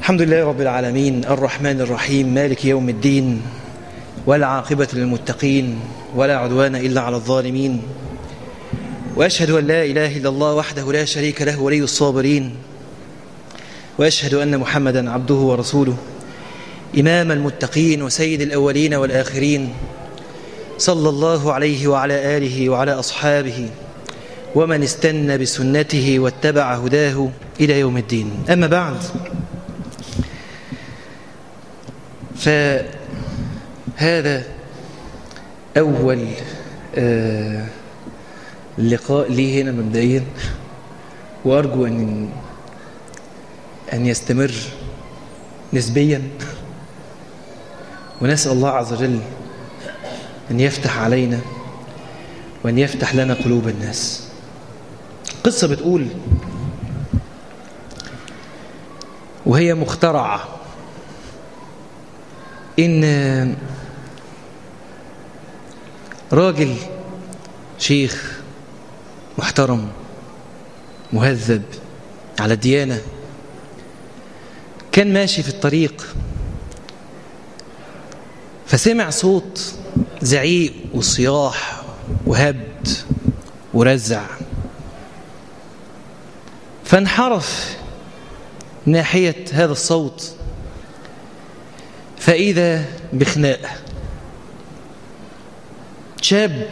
الحمد لله رب العالمين الرحمن الرحيم مالك يوم الدين والعاقبة للمتقين ولا عدوان إلا على الظالمين وأشهد أن لا إله إلا الله وحده لا شريك له ولي الصابرين وأشهد أن محمدا عبده ورسوله إمام المتقين وسيد الأولين والآخرين صلى الله عليه وعلى آله وعلى أصحابه ومن استنى بسنته واتبع هداه إلى يوم الدين أما بعد فهذا أول آه لقاء لي هنا مبدئيا وأرجو أن أن يستمر نسبيا ونسأل الله عز وجل أن يفتح علينا وأن يفتح لنا قلوب الناس قصة بتقول وهي مخترعة إن راجل شيخ محترم مهذب على الديانة كان ماشي في الطريق فسمع صوت زعيق وصياح وهبد ورزع فانحرف ناحية هذا الصوت فإذا بخناقة شاب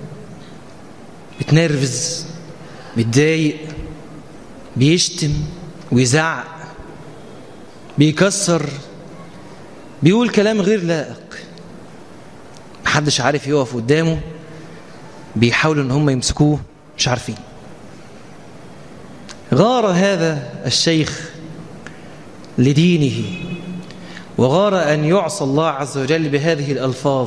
متنرفز متضايق بيشتم ويزعق بيكسر بيقول كلام غير لائق محدش عارف يقف قدامه بيحاولوا ان هم يمسكوه مش عارفين غار هذا الشيخ لدينه وغار أن يعصى الله عز وجل بهذه الألفاظ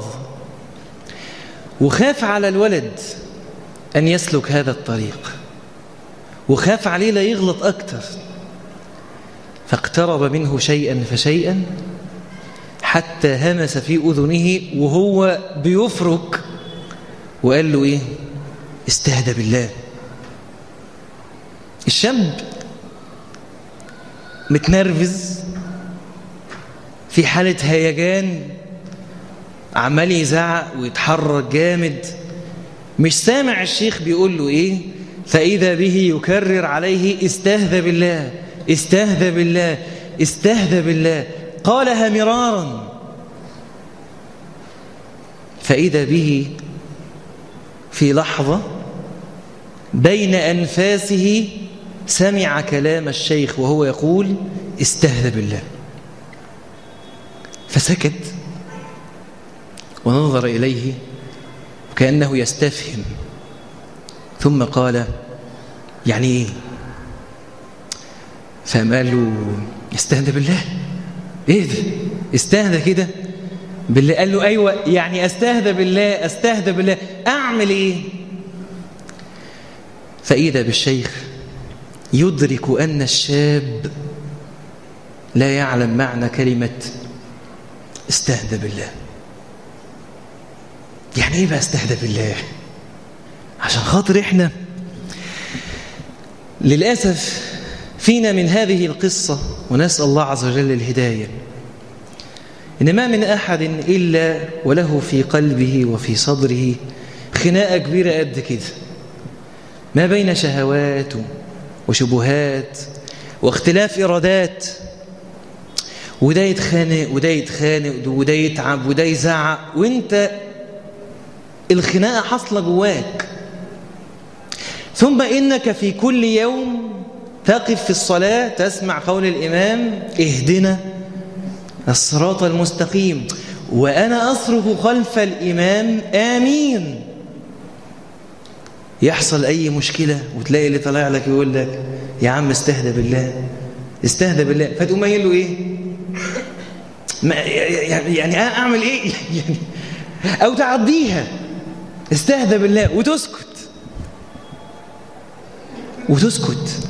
وخاف على الولد أن يسلك هذا الطريق وخاف عليه لا يغلط أكتر فاقترب منه شيئا فشيئا حتى همس في أذنه وهو بيفرك وقال له إيه استهدى بالله الشاب متنرفز في حالة هيجان عمال يزعق ويتحرك جامد مش سامع الشيخ بيقول له ايه فإذا به يكرر عليه استهدى بالله استهدى بالله استهدى بالله قالها مرارا فإذا به في لحظة بين أنفاسه سمع كلام الشيخ وهو يقول استهدى بالله فسكت ونظر إليه وكأنه يستفهم ثم قال يعني إيه فقام قال له استهدى بالله إيه ده استهدى كده بالله قال له أيوة يعني أستهدى بالله أستهدى بالله أعمل إيه فإذا بالشيخ يدرك أن الشاب لا يعلم معنى كلمة استهدى بالله يعني ايه بقى استهدى بالله عشان خاطر احنا للأسف فينا من هذه القصة ونسأل الله عز وجل الهداية إن ما من أحد إلا وله في قلبه وفي صدره خناقة كبيرة قد كده ما بين شهوات وشبهات واختلاف إرادات وده يتخانق وده يتخانق وده يتعب وده يزعق وانت الخناقة حصلة جواك ثم إنك في كل يوم تقف في الصلاة تسمع قول الإمام اهدنا الصراط المستقيم وأنا أصرخ خلف الإمام آمين يحصل أي مشكلة وتلاقي اللي طلع لك يقول لك يا عم استهدى بالله استهدى بالله فتقوم قايل له إيه ما يعني أعمل إيه يعني أو تعديها استهدى بالله وتسكت وتسكت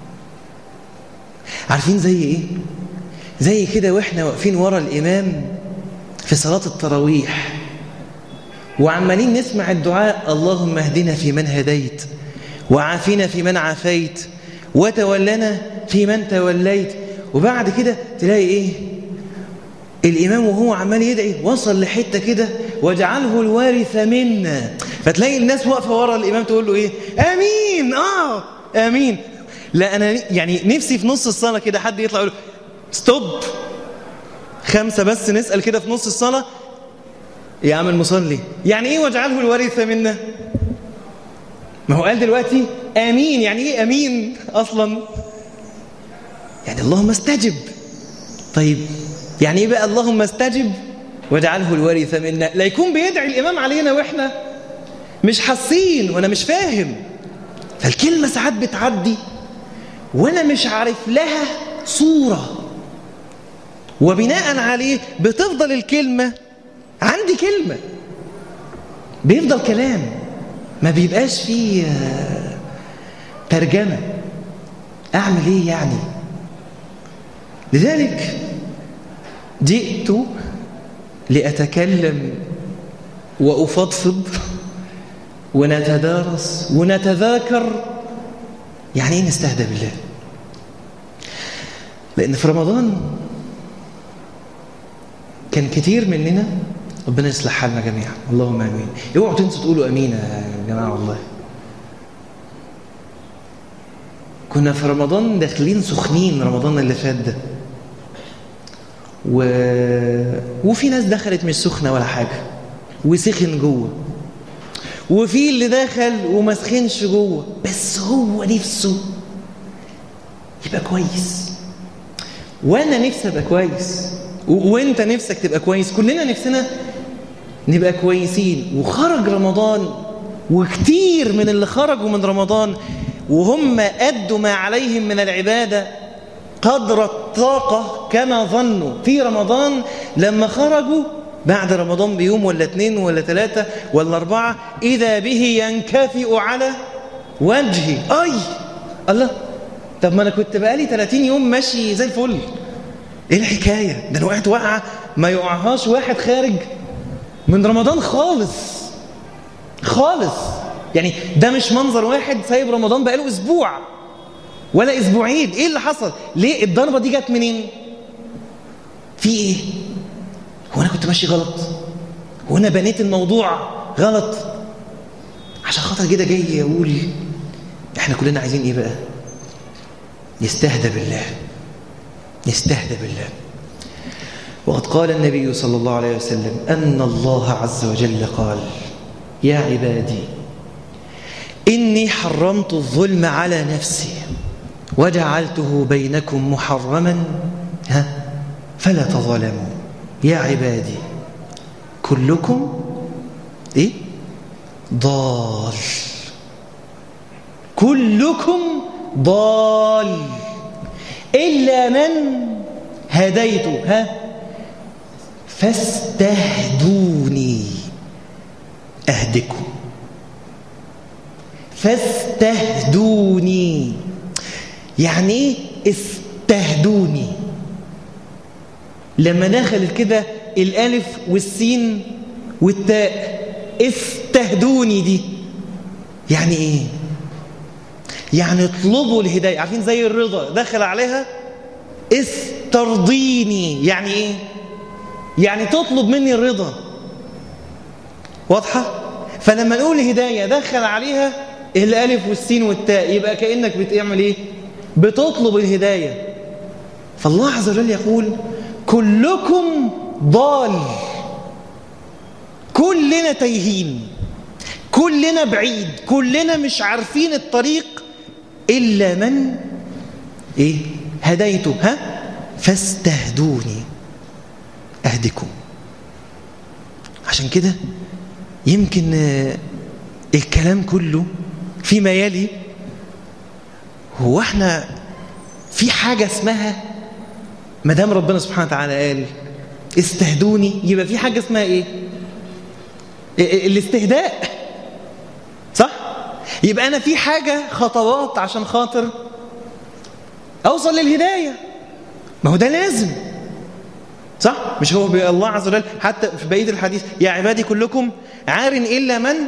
عارفين زي ايه زي كده واحنا واقفين ورا الامام في صلاه التراويح وعمالين نسمع الدعاء اللهم اهدنا في من هديت وعافنا في من عافيت وتولنا في من توليت وبعد كده تلاقي ايه الإمام وهو عمال يدعي وصل لحتة كده واجعله الوارث منا فتلاقي الناس واقفة ورا الإمام تقول له إيه آمين آه آمين لا أنا يعني نفسي في نص الصلاة كده حد يطلع يقول له ستوب خمسة بس نسأل كده في نص الصلاة يا عم المصلي يعني إيه واجعله الوارث منا ما هو قال دلوقتي آمين يعني إيه أمين أصلا يعني اللهم استجب طيب يعني ايه بقى اللهم استجب واجعله الورث منا لا يكون بيدعي الامام علينا واحنا مش حاسين وانا مش فاهم فالكلمه ساعات بتعدي وانا مش عارف لها صوره وبناء عليه بتفضل الكلمه عندي كلمه بيفضل كلام ما بيبقاش فيه ترجمه اعمل ايه يعني لذلك جئت لأتكلم وأفضفض ونتدارس ونتذاكر يعني ايه نستهدى بالله لأن في رمضان كان كتير مننا ربنا يصلح حالنا جميعا اللهم امين اوعوا تنسوا تقولوا امين يا جماعه والله كنا في رمضان داخلين سخنين رمضان اللي فات ده و... وفي ناس دخلت مش سخنة ولا حاجة وسخن جوه وفي اللي دخل وما سخنش جوه بس هو نفسه يبقى كويس وانا نفسي ابقى كويس و... وانت نفسك تبقى كويس كلنا نفسنا نبقى كويسين وخرج رمضان وكتير من اللي خرجوا من رمضان وهم أدوا ما عليهم من العبادة قدر الطاقة كما ظنوا في رمضان لما خرجوا بعد رمضان بيوم ولا اثنين ولا ثلاثة ولا أربعة إذا به ينكفئ على وجهي أي الله طب ما أنا كنت بقالي 30 يوم ماشي زي الفل إيه الحكاية ده أنا وقعت وقعة ما يقعهاش واحد خارج من رمضان خالص خالص يعني ده مش منظر واحد سايب رمضان بقاله أسبوع ولا اسبوعين ايه اللي حصل ليه الضربه دي جت منين في ايه هو انا كنت ماشي غلط هو انا بنيت الموضوع غلط عشان خاطر كده جاي اقول احنا كلنا عايزين ايه بقى نستهدى بالله نستهدى بالله وقد قال النبي صلى الله عليه وسلم ان الله عز وجل قال يا عبادي اني حرمت الظلم على نفسي وجعلته بينكم محرما ها فلا تظلموا يا عبادي كلكم ايه ضال كلكم ضال الا من هديته ها فاستهدوني اهدكم فاستهدوني يعني ايه استهدوني لما دخلت كده الالف والسين والتاء استهدوني دي يعني ايه يعني اطلبوا الهدايه عارفين زي الرضا دخل عليها استرضيني يعني ايه يعني تطلب مني الرضا واضحه فلما نقول هدايه دخل عليها الالف والسين والتاء يبقى كانك بتعمل ايه بتطلب الهداية فالله عز وجل يقول كلكم ضال كلنا تايهين كلنا بعيد كلنا مش عارفين الطريق إلا من إيه هديته ها فاستهدوني أهدكم عشان كده يمكن الكلام كله فيما يلي هو احنا في حاجة اسمها ما دام ربنا سبحانه وتعالى قال استهدوني يبقى في حاجة اسمها ايه الاستهداء صح يبقى انا في حاجة خطوات عشان خاطر اوصل للهداية ما هو ده لازم صح مش هو الله عز وجل حتى في بقية الحديث يا عبادي كلكم عار إلا من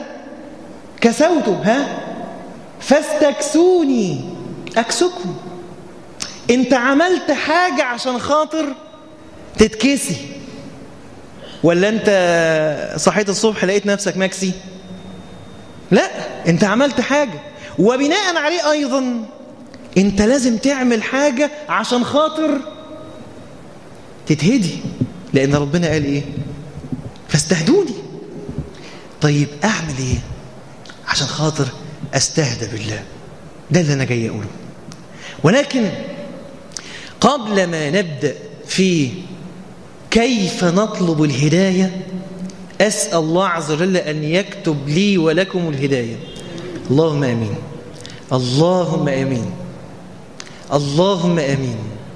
كسوته ها فاستكسوني أكسكم انت عملت حاجة عشان خاطر تتكسي ولا انت صحيت الصبح لقيت نفسك مكسي لا انت عملت حاجة وبناء عليه ايضا انت لازم تعمل حاجة عشان خاطر تتهدي لان ربنا قال ايه فاستهدوني طيب اعمل ايه عشان خاطر استهدى بالله ده اللي انا جاي اقوله ولكن قبل ما نبدا في كيف نطلب الهدايه اسال الله عز وجل ان يكتب لي ولكم الهدايه اللهم امين اللهم امين اللهم امين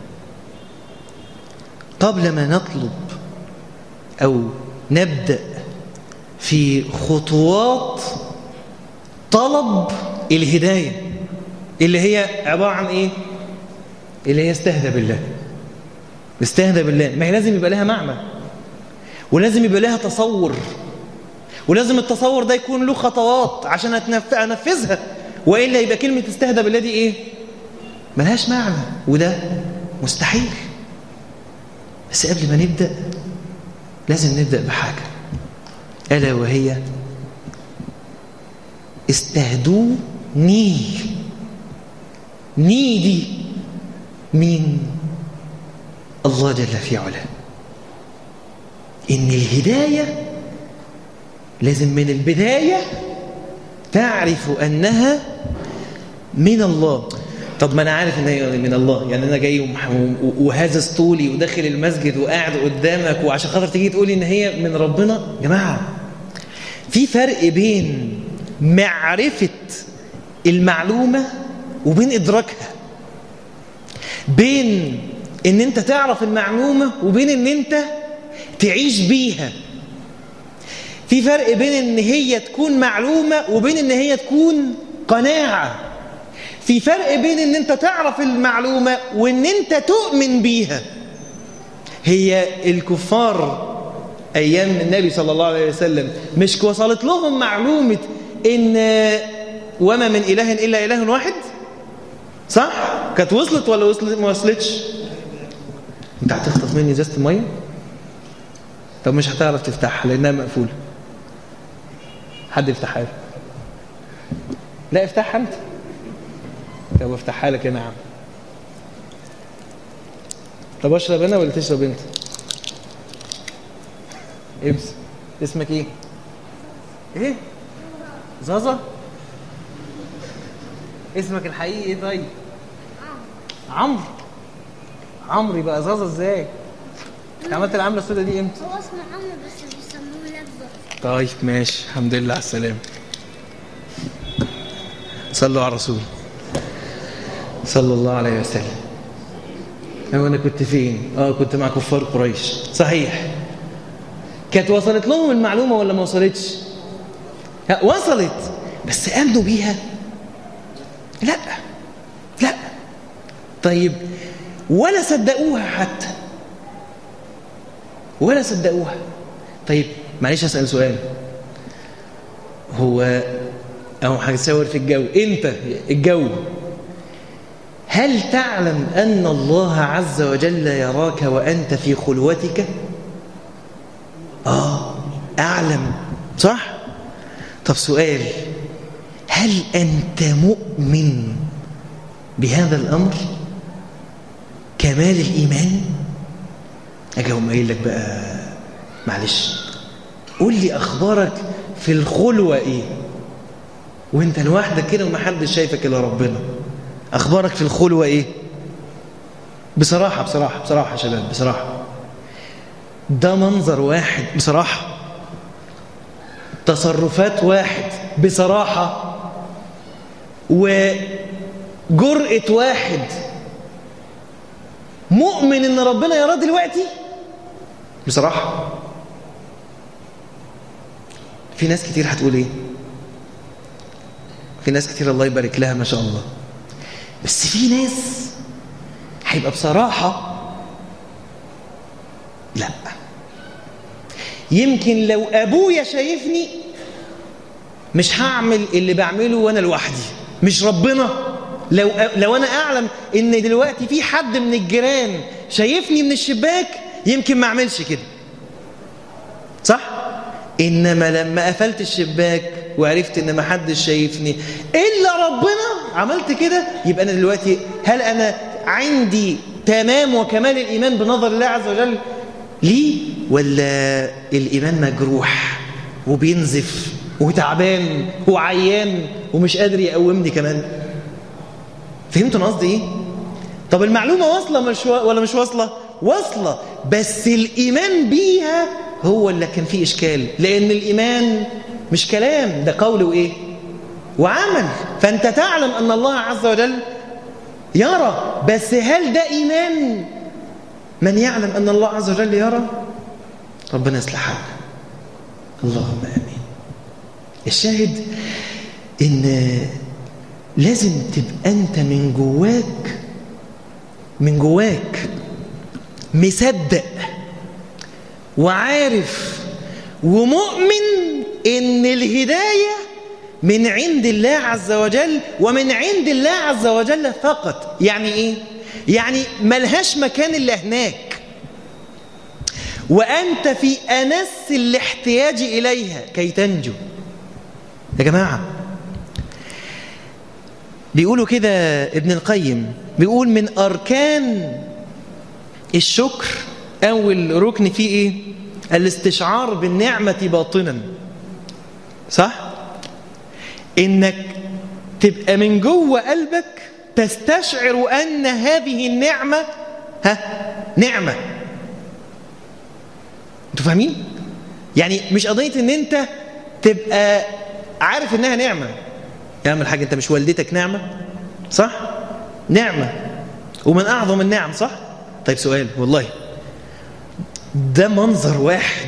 قبل ما نطلب او نبدا في خطوات طلب الهداية اللي هي عبارة عن إيه؟ اللي هي استهدى بالله استهدى بالله ما هي لازم يبقى لها معنى ولازم يبقى لها تصور ولازم التصور ده يكون له خطوات عشان أنفذها وإلا يبقى كلمة استهدى بالله دي إيه؟ ملهاش معنى وده مستحيل بس قبل ما نبدأ لازم نبدأ بحاجة ألا وهي استهدوني ني دي مين الله جل في علاه إن الهداية لازم من البداية تعرف أنها من الله طب ما أنا عارف أن هي من الله يعني أنا جاي وهازز طولي وداخل المسجد وقاعد قدامك وعشان خاطر تيجي تقولي إن هي من ربنا يا جماعة في فرق بين معرفة المعلومة وبين إدراكها بين إن أنت تعرف المعلومة وبين إن أنت تعيش بيها في فرق بين إن هي تكون معلومة وبين إن هي تكون قناعة في فرق بين إن أنت تعرف المعلومة وإن أنت تؤمن بيها هي الكفار أيام النبي صلى الله عليه وسلم مش وصلت لهم معلومة إن وما من إله إلا إله واحد صح؟ كانت وصلت ولا وصلت ما وصلتش؟ أنت هتخطف مني ازازه المية؟ طب مش هتعرف تفتحها لأنها مقفولة حد يفتحها لي لا افتحها أنت طب افتحها لك يا نعم طب اشرب انا ولا تشرب انت امس اسمك ايه ايه زازا اسمك الحقيقي ايه طيب عمرو عمرو يبقى زازا ازاي عملت العمله السوداء دي امتى هو اسمه عمرو بس بيسموه لبة طيب ماشي الحمد لله على السلامه صلوا على الرسول صلى الله عليه وسلم هو انا كنت فين اه كنت مع كفار قريش صحيح كانت وصلت لهم المعلومه ولا ما وصلتش لا وصلت بس امنوا بيها لا لا طيب ولا صدقوها حتى ولا صدقوها طيب معلش اسال سؤال هو او هنصور في الجو انت الجو هل تعلم ان الله عز وجل يراك وانت في خلوتك اه اعلم صح طب سؤال هل انت مؤمن بهذا الامر كمال الايمان اجي اقوم قايل لك بقى معلش قول لي اخبارك في الخلوه ايه وانت لوحدك كده ومحدش شايفك الا ربنا اخبارك في الخلوه ايه بصراحه بصراحه بصراحه يا شباب بصراحه ده منظر واحد بصراحه تصرفات واحد بصراحه وجرأة واحد مؤمن ان ربنا يراه دلوقتي بصراحه في ناس كتير هتقول ايه في ناس كتير الله يبارك لها ما شاء الله بس في ناس هيبقى بصراحة لا يمكن لو أبويا شايفني مش هعمل اللي بعمله وأنا لوحدي مش ربنا لو لو انا اعلم ان دلوقتي في حد من الجيران شايفني من الشباك يمكن ما اعملش كده صح انما لما قفلت الشباك وعرفت ان ما حدش شايفني الا ربنا عملت كده يبقى انا دلوقتي هل انا عندي تمام وكمال الايمان بنظر الله عز وجل لي ولا الايمان مجروح وبينزف وتعبان وعيان ومش قادر يقومني كمان فهمتوا انا قصدي ايه طب المعلومه واصله مش و... ولا مش واصله واصله بس الايمان بيها هو اللي كان فيه اشكال لان الايمان مش كلام ده قول وايه وعمل فانت تعلم ان الله عز وجل يرى بس هل ده ايمان من يعلم ان الله عز وجل يرى ربنا يصلح حالنا اللهم امين الشاهد ان لازم تبقى انت من جواك من جواك مصدق وعارف ومؤمن ان الهدايه من عند الله عز وجل ومن عند الله عز وجل فقط يعني ايه يعني ملهاش مكان الا هناك وانت في انس الاحتياج اليها كي تنجو يا جماعه بيقولوا كده ابن القيم بيقول من اركان الشكر اول ركن فيه ايه الاستشعار بالنعمه باطنا صح انك تبقى من جوه قلبك تستشعر ان هذه النعمه ها نعمه انتوا فاهمين يعني مش قضيه ان انت تبقى عارف انها نعمه يا عم الحاج انت مش والدتك نعمه صح نعمه ومن اعظم النعم صح طيب سؤال والله ده منظر واحد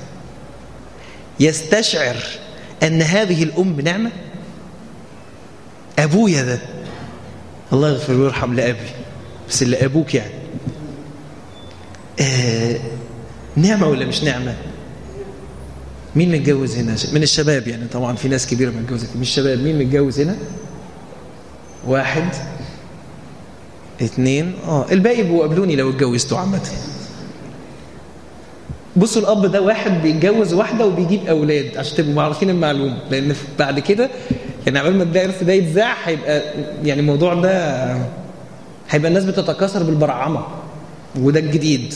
يستشعر ان هذه الام نعمه ابويا ده الله يغفر ويرحم لابي بس اللي ابوك يعني آه نعمه ولا مش نعمه مين متجوز هنا من الشباب يعني طبعا في ناس كبيره متجوزه من الشباب مين متجوز هنا واحد اثنين اه الباقي بيبقوا قابلوني لو اتجوزتوا عامه بصوا الاب ده واحد بيتجوز واحده وبيجيب اولاد عشان تبقوا عارفين المعلومه لان بعد كده يعني عمال ما الدرس ده يتذاع هيبقى يعني الموضوع ده هيبقى الناس بتتكاثر بالبرعمه وده الجديد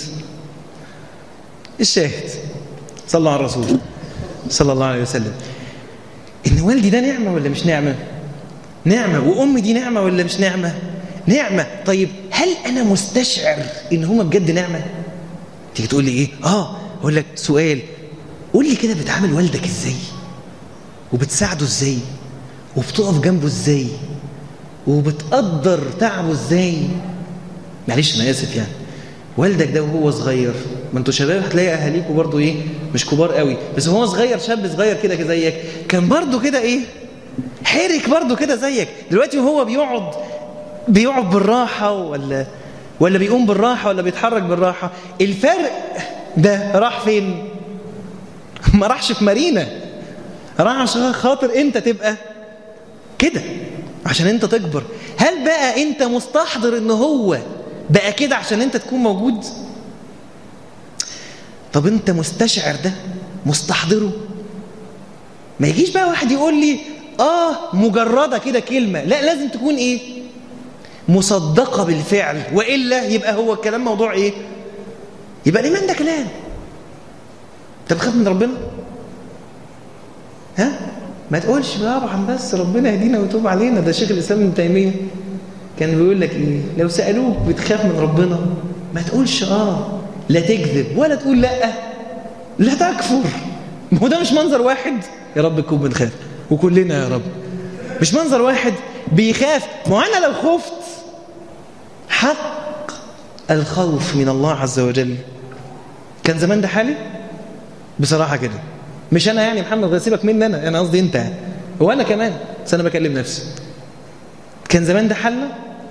الشاهد صلى على الرسول صلى الله عليه وسلم ان والدي ده نعمه ولا مش نعمه نعمه وامي دي نعمه ولا مش نعمه نعمه طيب هل انا مستشعر ان هما بجد نعمه تيجي تقول لي ايه اه اقول لك سؤال قول لي كده بتعامل والدك ازاي وبتساعده ازاي وبتقف جنبه ازاي وبتقدر تعبه ازاي معلش انا اسف يعني والدك ده وهو صغير ما انتوا شباب هتلاقي اهاليكوا برضو ايه مش كبار قوي بس هو صغير شاب صغير كده كده زيك كان برضو كده ايه حرك برضو كده زيك دلوقتي وهو بيقعد بيقعد بالراحه ولا ولا بيقوم بالراحه ولا بيتحرك بالراحه الفرق ده راح فين ما راحش في مارينا راح عشان خاطر انت تبقى كده عشان انت تكبر هل بقى انت مستحضر ان هو بقى كده عشان انت تكون موجود طب انت مستشعر ده مستحضره ما يجيش بقى واحد يقول لي اه مجردة كده كلمة لا لازم تكون ايه مصدقة بالفعل وإلا يبقى هو الكلام موضوع ايه يبقى الإيمان ده كلام انت بخاف من ربنا ها ما تقولش طبعا بس ربنا يهدينا ويتوب علينا ده شيخ الإسلام ابن تيمية كان بيقول لك ايه لو سألوك بتخاف من ربنا ما تقولش اه لا تكذب ولا تقول لا لا تكفر ما هو ده مش منظر واحد يا رب تكون بنخاف وكلنا يا رب مش منظر واحد بيخاف ما هو انا لو خفت حق الخوف من الله عز وجل كان زمان ده حالي بصراحة كده مش انا يعني محمد غير سيبك مني انا انا قصدي انت وانا كمان بس انا بكلم نفسي كان زمان ده حالنا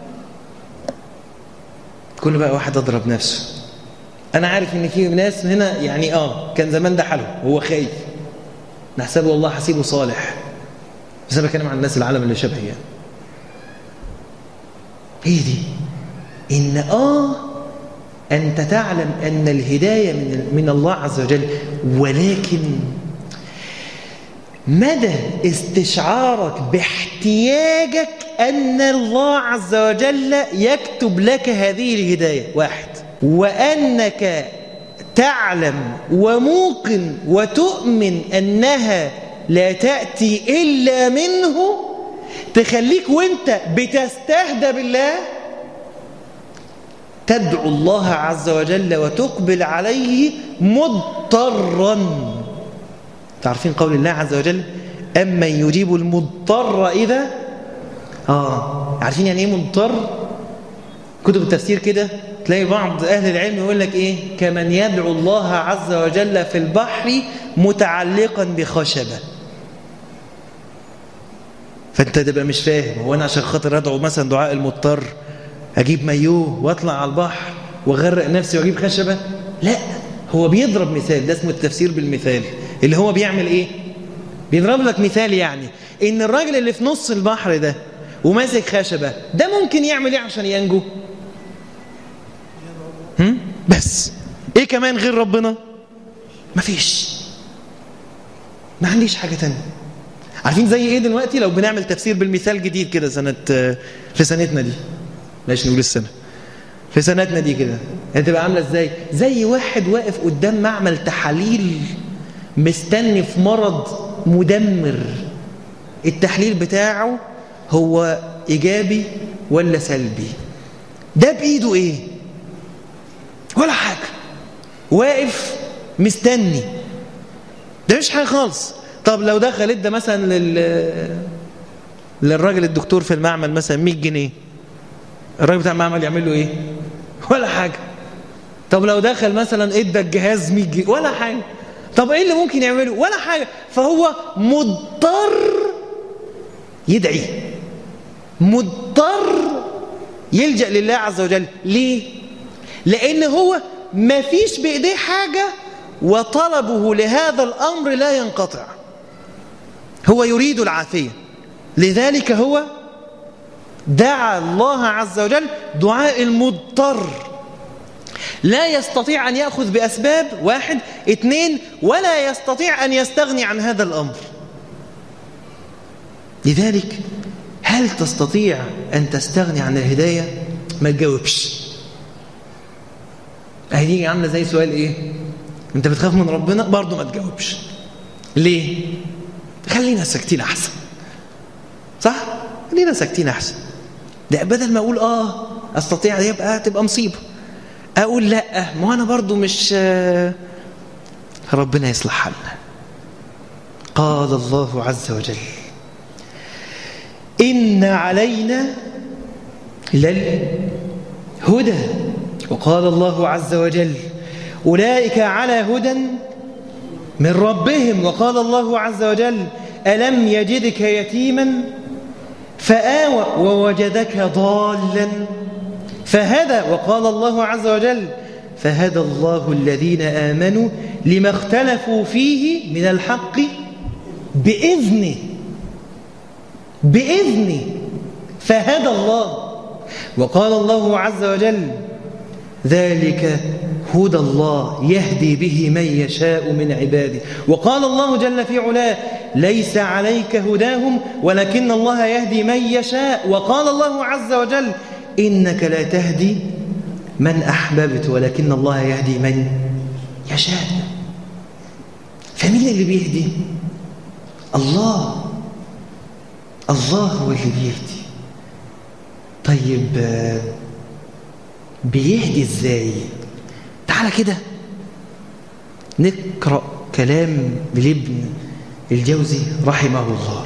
كل بقى واحد اضرب نفسه انا عارف ان في ناس هنا يعني اه كان زمان ده حاله هو خايف نحسبه والله حسيبه صالح بس انا بتكلم عن الناس العالم اللي شبهي يعني هي دي إن آه أنت تعلم أن الهداية من, من الله عز وجل ولكن مدى استشعارك باحتياجك أن الله عز وجل يكتب لك هذه الهداية واحد وأنك تعلم وموقن وتؤمن أنها لا تأتي إلا منه تخليك وانت بتستهدى بالله تدعو الله عز وجل وتقبل عليه مضطرا تعرفين قول الله عز وجل أمن يجيب المضطر إذا آه عارفين يعني إيه مضطر كتب التفسير كده تلاقي بعض أهل العلم يقول لك إيه كمن يدعو الله عز وجل في البحر متعلقا بخشبة فأنت تبقى مش فاهم هو أنا عشان خاطر أدعو مثلا دعاء المضطر أجيب مايوه وأطلع على البحر وأغرق نفسي وأجيب خشبة لا هو بيضرب مثال ده اسمه التفسير بالمثال اللي هو بيعمل إيه بيضرب لك مثال يعني إن الراجل اللي في نص البحر ده وماسك خشبة ده ممكن يعمل إيه عشان ينجو هم؟ بس إيه كمان غير ربنا مفيش ما عنديش حاجة تانية عارفين زي ايه دلوقتي لو بنعمل تفسير بالمثال جديد كده سنة في سنتنا دي بلاش نقول السنة في سنتنا دي كده هتبقى عاملة ازاي زي واحد واقف قدام معمل تحاليل مستني في مرض مدمر التحليل بتاعه هو إيجابي ولا سلبي ده بإيده إيه ولا حاجة واقف مستني ده مش حاجة خالص طب لو دخل ادى مثلا لل للراجل الدكتور في المعمل مثلا 100 جنيه الراجل بتاع المعمل يعمل له ايه ولا حاجه طب لو دخل مثلا ادى الجهاز 100 جنيه ولا حاجه طب ايه اللي ممكن يعمله ولا حاجه فهو مضطر يدعي مضطر يلجأ لله عز وجل ليه لان هو ما فيش بايديه حاجه وطلبه لهذا الامر لا ينقطع هو يريد العافية لذلك هو دعا الله عز وجل دعاء المضطر لا يستطيع أن يأخذ بأسباب واحد اثنين ولا يستطيع أن يستغني عن هذا الأمر لذلك هل تستطيع أن تستغني عن الهداية ما تجاوبش هذه عاملة زي سؤال إيه أنت بتخاف من ربنا برضه ما تجاوبش ليه خلينا ساكتين احسن صح خلينا ساكتين احسن ده بدل ما اقول اه استطيع يبقى تبقى مصيبه اقول لا ما انا برضو مش ربنا يصلح حالنا قال الله عز وجل ان علينا للهدى وقال الله عز وجل اولئك على هدى من ربهم وقال الله عز وجل ألم يجدك يتيما فآوى ووجدك ضالا فهدى وقال الله عز وجل فهدى الله الذين آمنوا لما اختلفوا فيه من الحق بإذنه بإذنه فهدى الله وقال الله عز وجل ذلك هدى الله يهدي به من يشاء من عباده وقال الله جل في علاه ليس عليك هداهم ولكن الله يهدي من يشاء وقال الله عز وجل إنك لا تهدي من أحببت ولكن الله يهدي من يشاء فمين اللي بيهدي الله الله هو اللي بيهدي طيب بيهدي ازاي تعالى كده نقرأ كلام لابن الجوزي رحمه الله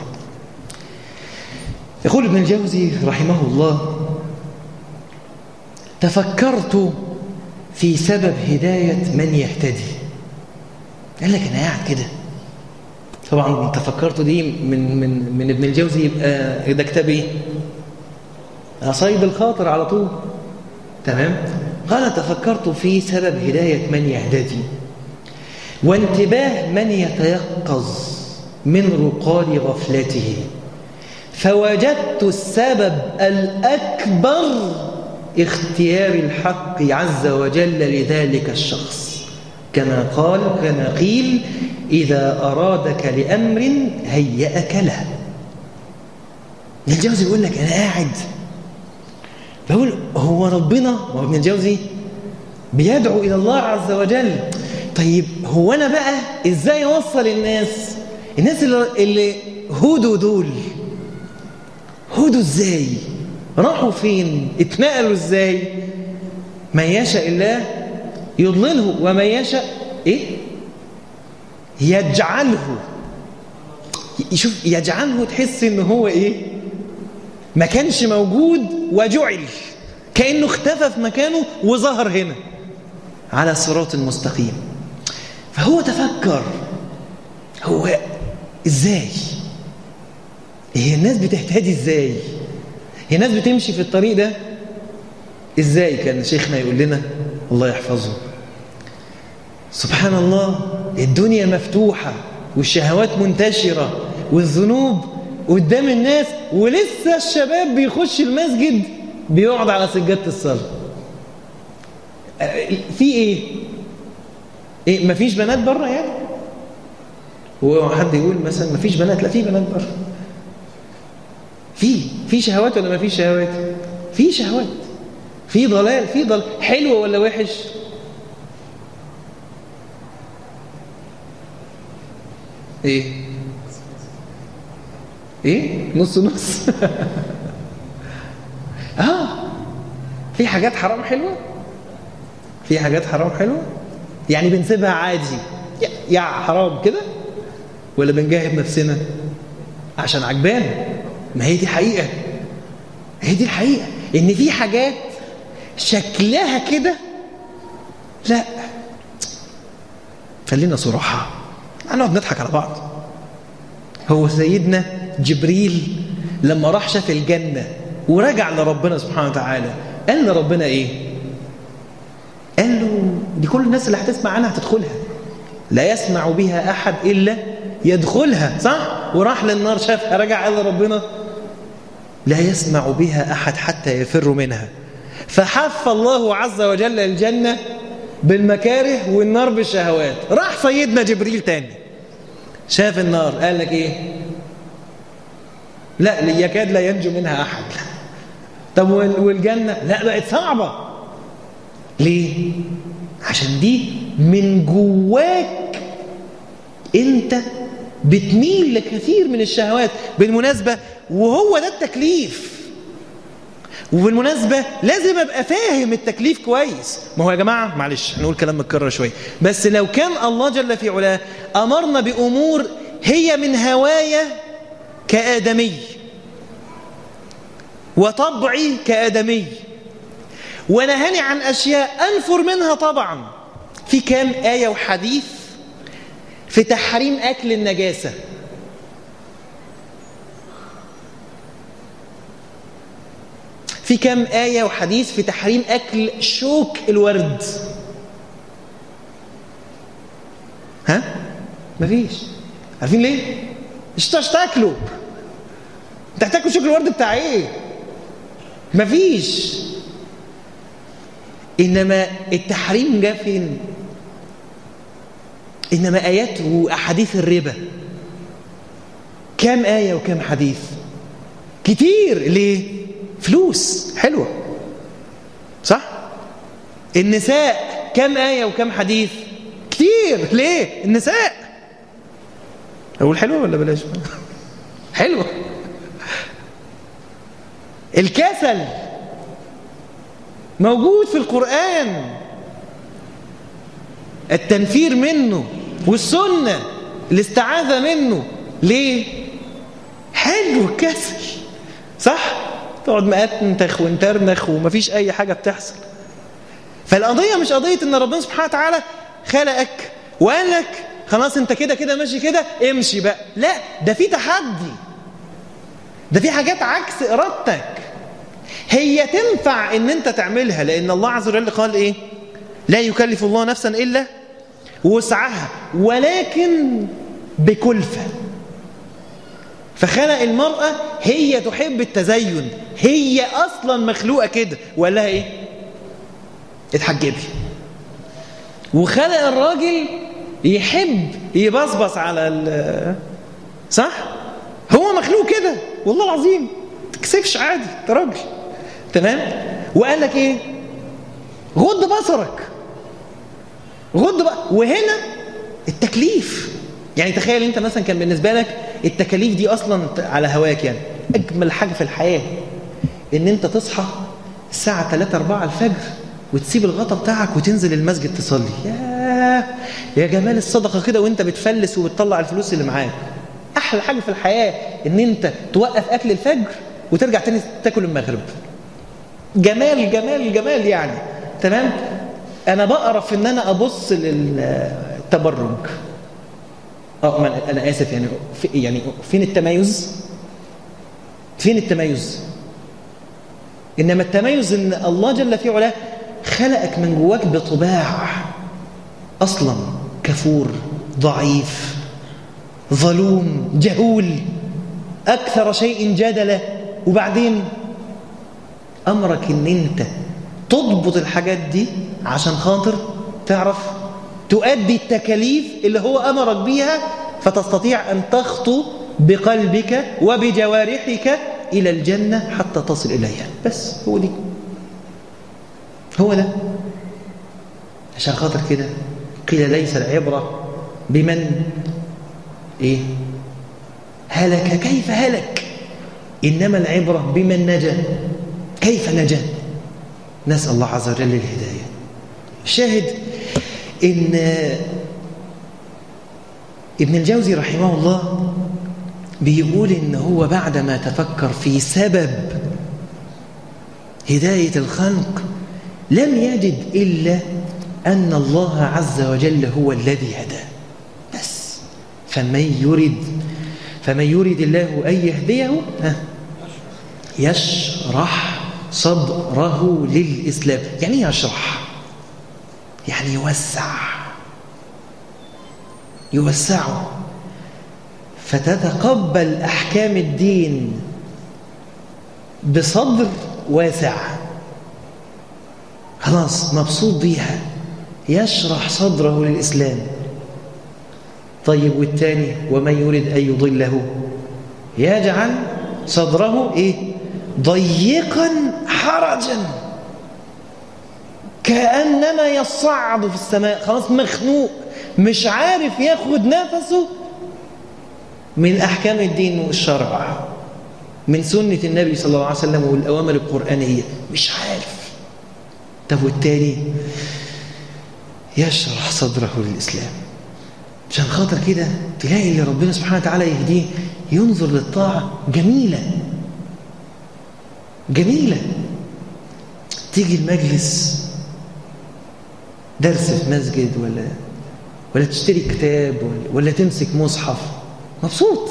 يقول ابن الجوزي رحمه الله تفكرت في سبب هداية من يهتدي قال لك أنا قاعد كده طبعا تفكرت دي من من من ابن الجوزي يبقى ده كتاب ايه؟ صيد الخاطر على طول تمام قال تفكرت في سبب هداية من يهتدي وانتباه من يتيقظ من رقاد غفلته فوجدت السبب الأكبر اختيار الحق عز وجل لذلك الشخص كما قال كما قيل إذا أرادك لأمر هيأك له ابن الجوزي يقول لك أنا قاعد بقول هو ربنا هو ابن الجوزي بيدعو إلى الله عز وجل طيب هو أنا بقى إزاي أوصل الناس الناس اللي, اللي هدوا دول هدوا إزاي راحوا فين اتنقلوا إزاي من يشاء الله يضلله ومن يشاء إيه يجعله شوف يجعله تحس ان هو ايه ما كانش موجود وجعل كأنه اختفى في مكانه وظهر هنا على صراط المستقيم فهو تفكر هو ازاي هي الناس بتهتدي ازاي هي الناس بتمشي في الطريق ده ازاي كان شيخنا يقول لنا الله يحفظه سبحان الله الدنيا مفتوحة والشهوات منتشرة والذنوب قدام الناس ولسه الشباب بيخش المسجد بيقعد على سجادة الصلاة في ايه ايه مفيش بنات بره يعني هو حد يقول مثلا مفيش بنات لا في بنات بره في في شهوات ولا مفيش شهوات في شهوات في ضلال في ضلال حلو ولا وحش ايه ايه نص نص اه في حاجات حرام حلوه في حاجات حرام حلوه يعني بنسيبها عادي يا حرام كده ولا بنجاهد نفسنا عشان عجبانا ما هي دي حقيقه هي دي الحقيقه ان في حاجات شكلها كده لا خلينا صراحه هنقعد نضحك على بعض هو سيدنا جبريل لما راح شاف الجنة ورجع لربنا سبحانه وتعالى قال لربنا ايه قال له دي كل الناس اللي هتسمع عنها هتدخلها لا يسمع بها أحد إلا يدخلها صح وراح للنار شافها رجع قال لربنا لا يسمع بها أحد حتى يفر منها فحف الله عز وجل الجنة بالمكاره والنار بالشهوات راح سيدنا جبريل تاني شاف النار قال لك ايه لا يكاد لا ينجو منها احد طب والجنه لا بقت صعبه ليه عشان دي من جواك انت بتميل لكثير من الشهوات بالمناسبه وهو ده التكليف وبالمناسبة لازم أبقى فاهم التكليف كويس ما هو يا جماعة معلش هنقول كلام متكرر شوية بس لو كان الله جل في علاه أمرنا بأمور هي من هوايا كآدمي وطبعي كآدمي ونهاني عن أشياء أنفر منها طبعا في كام آية وحديث في تحريم أكل النجاسة في كم آية وحديث في تحريم أكل شوك الورد ها؟ مفيش عارفين ليه؟ مش تاكلوا انت هتاكل شوك الورد بتاع ايه؟ مفيش إنما التحريم جاء فين؟ إنما آيات وأحاديث الربا كام آية وكام حديث؟ كتير ليه؟ فلوس حلوة صح النساء كم آية وكم حديث كتير ليه النساء أقول حلوة ولا بلاش حلوة الكسل موجود في القرآن التنفير منه والسنة الاستعاذة منه ليه حلو الكسل صح تقعد مقتنتخ وانترنخ ومفيش أي حاجة بتحصل فالقضية مش قضية إن ربنا سبحانه وتعالى خلقك وقال لك خلاص أنت كده كده ماشي كده امشي بقى لا ده في تحدي ده في حاجات عكس إرادتك هي تنفع إن أنت تعملها لأن الله عز وجل قال إيه لا يكلف الله نفسا إلا وسعها ولكن بكلفة فخلق المرأة هي تحب التزين هي اصلا مخلوقه كده وقال لها ايه اتحجبي وخلق الراجل يحب يبصبص على ال صح هو مخلوق كده والله العظيم تكسفش عادي انت راجل تمام وقال لك ايه غض بصرك غض بقى وهنا التكليف يعني تخيل انت مثلا كان بالنسبه لك التكاليف دي اصلا على هواك يعني اجمل حاجه في الحياه ان انت تصحى الساعه 3 4 الفجر وتسيب الغطا بتاعك وتنزل المسجد تصلي يا يا جمال الصدقه كده وانت بتفلس وبتطلع الفلوس اللي معاك احلى حاجه في الحياه ان انت توقف اكل الفجر وترجع تاني تاكل المغرب جمال جمال جمال يعني تمام انا بقرف ان انا ابص للتبرج اه ما أنا- انا اسف يعني في يعني فين التميز فين التميز انما التميز ان الله جل في علاه خلقك من جواك بطباع اصلا كفور ضعيف ظلوم جهول اكثر شيء جدله وبعدين امرك ان انت تضبط الحاجات دي عشان خاطر تعرف تؤدي التكاليف اللي هو امرك بيها فتستطيع ان تخطو بقلبك وبجوارحك الى الجنه حتى تصل اليها بس هو دي هو ده عشان خاطر كده قيل ليس العبره بمن ايه هلك كيف هلك انما العبره بمن نجا كيف نجا نسال الله عز وجل الهدايه شاهد ان ابن الجوزي رحمه الله بيقول ان هو بعدما تفكر في سبب هدايه الخلق لم يجد الا ان الله عز وجل هو الذي هداه بس فمن يريد فمن يريد الله ان يهديه ها يشرح صدره للاسلام يعني ايه يشرح يعني يوسع يوسعه فتتقبل احكام الدين بصدر واسع خلاص مبسوط بيها يشرح صدره للاسلام طيب والثاني ومن يريد ان يضله يجعل صدره ايه ضيقا حرجا كانما يصعد في السماء خلاص مخنوق مش عارف ياخد نفسه من احكام الدين والشرع من سنه النبي صلى الله عليه وسلم والاوامر القرانيه مش عارف طب والتاني يشرح صدره للاسلام عشان خاطر كده تلاقي اللي ربنا سبحانه وتعالى يهديه ينظر للطاعه جميله جميله تيجي المجلس درس في مسجد ولا ولا تشتري كتاب ولا, ولا تمسك مصحف مبسوط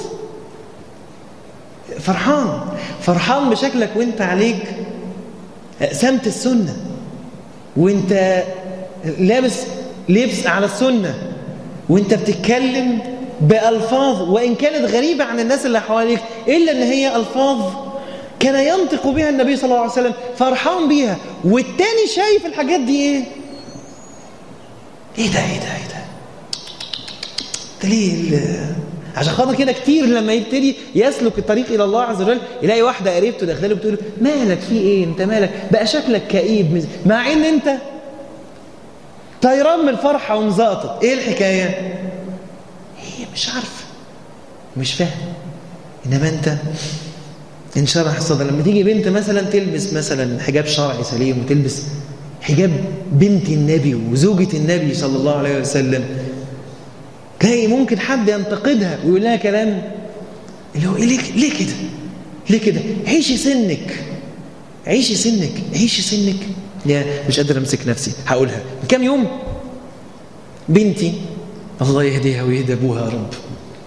فرحان فرحان بشكلك وانت عليك سمت السنه وانت لابس لبس على السنه وانت بتتكلم بألفاظ وإن كانت غريبة عن الناس اللي حواليك إلا إن هي ألفاظ كان ينطق بها النبي صلى الله عليه وسلم فرحان بيها والتاني شايف الحاجات دي إيه إيه ده إيه ده إيه ده ده ليه عشان خاطر كده كتير لما يبتدي يسلك الطريق الى الله عز وجل يلاقي واحده قريبته داخله بتقول له مالك في ايه انت مالك بقى شكلك كئيب مع ان انت طيران من الفرحه ومزقطط ايه الحكايه هي مش عارفه مش فاهم انما انت انشرح الصدر لما تيجي بنت مثلا تلبس مثلا حجاب شرعي سليم وتلبس حجاب بنت النبي وزوجة النبي صلى الله عليه وسلم تلاقي ممكن حد ينتقدها ويقول لها كلام اللي هو إيه ليه, ليه كده ليه كده عيشي سنك عيشي سنك عيشي سنك يا مش قادر امسك نفسي هقولها من كام يوم بنتي الله يهديها ويهدى ابوها يا رب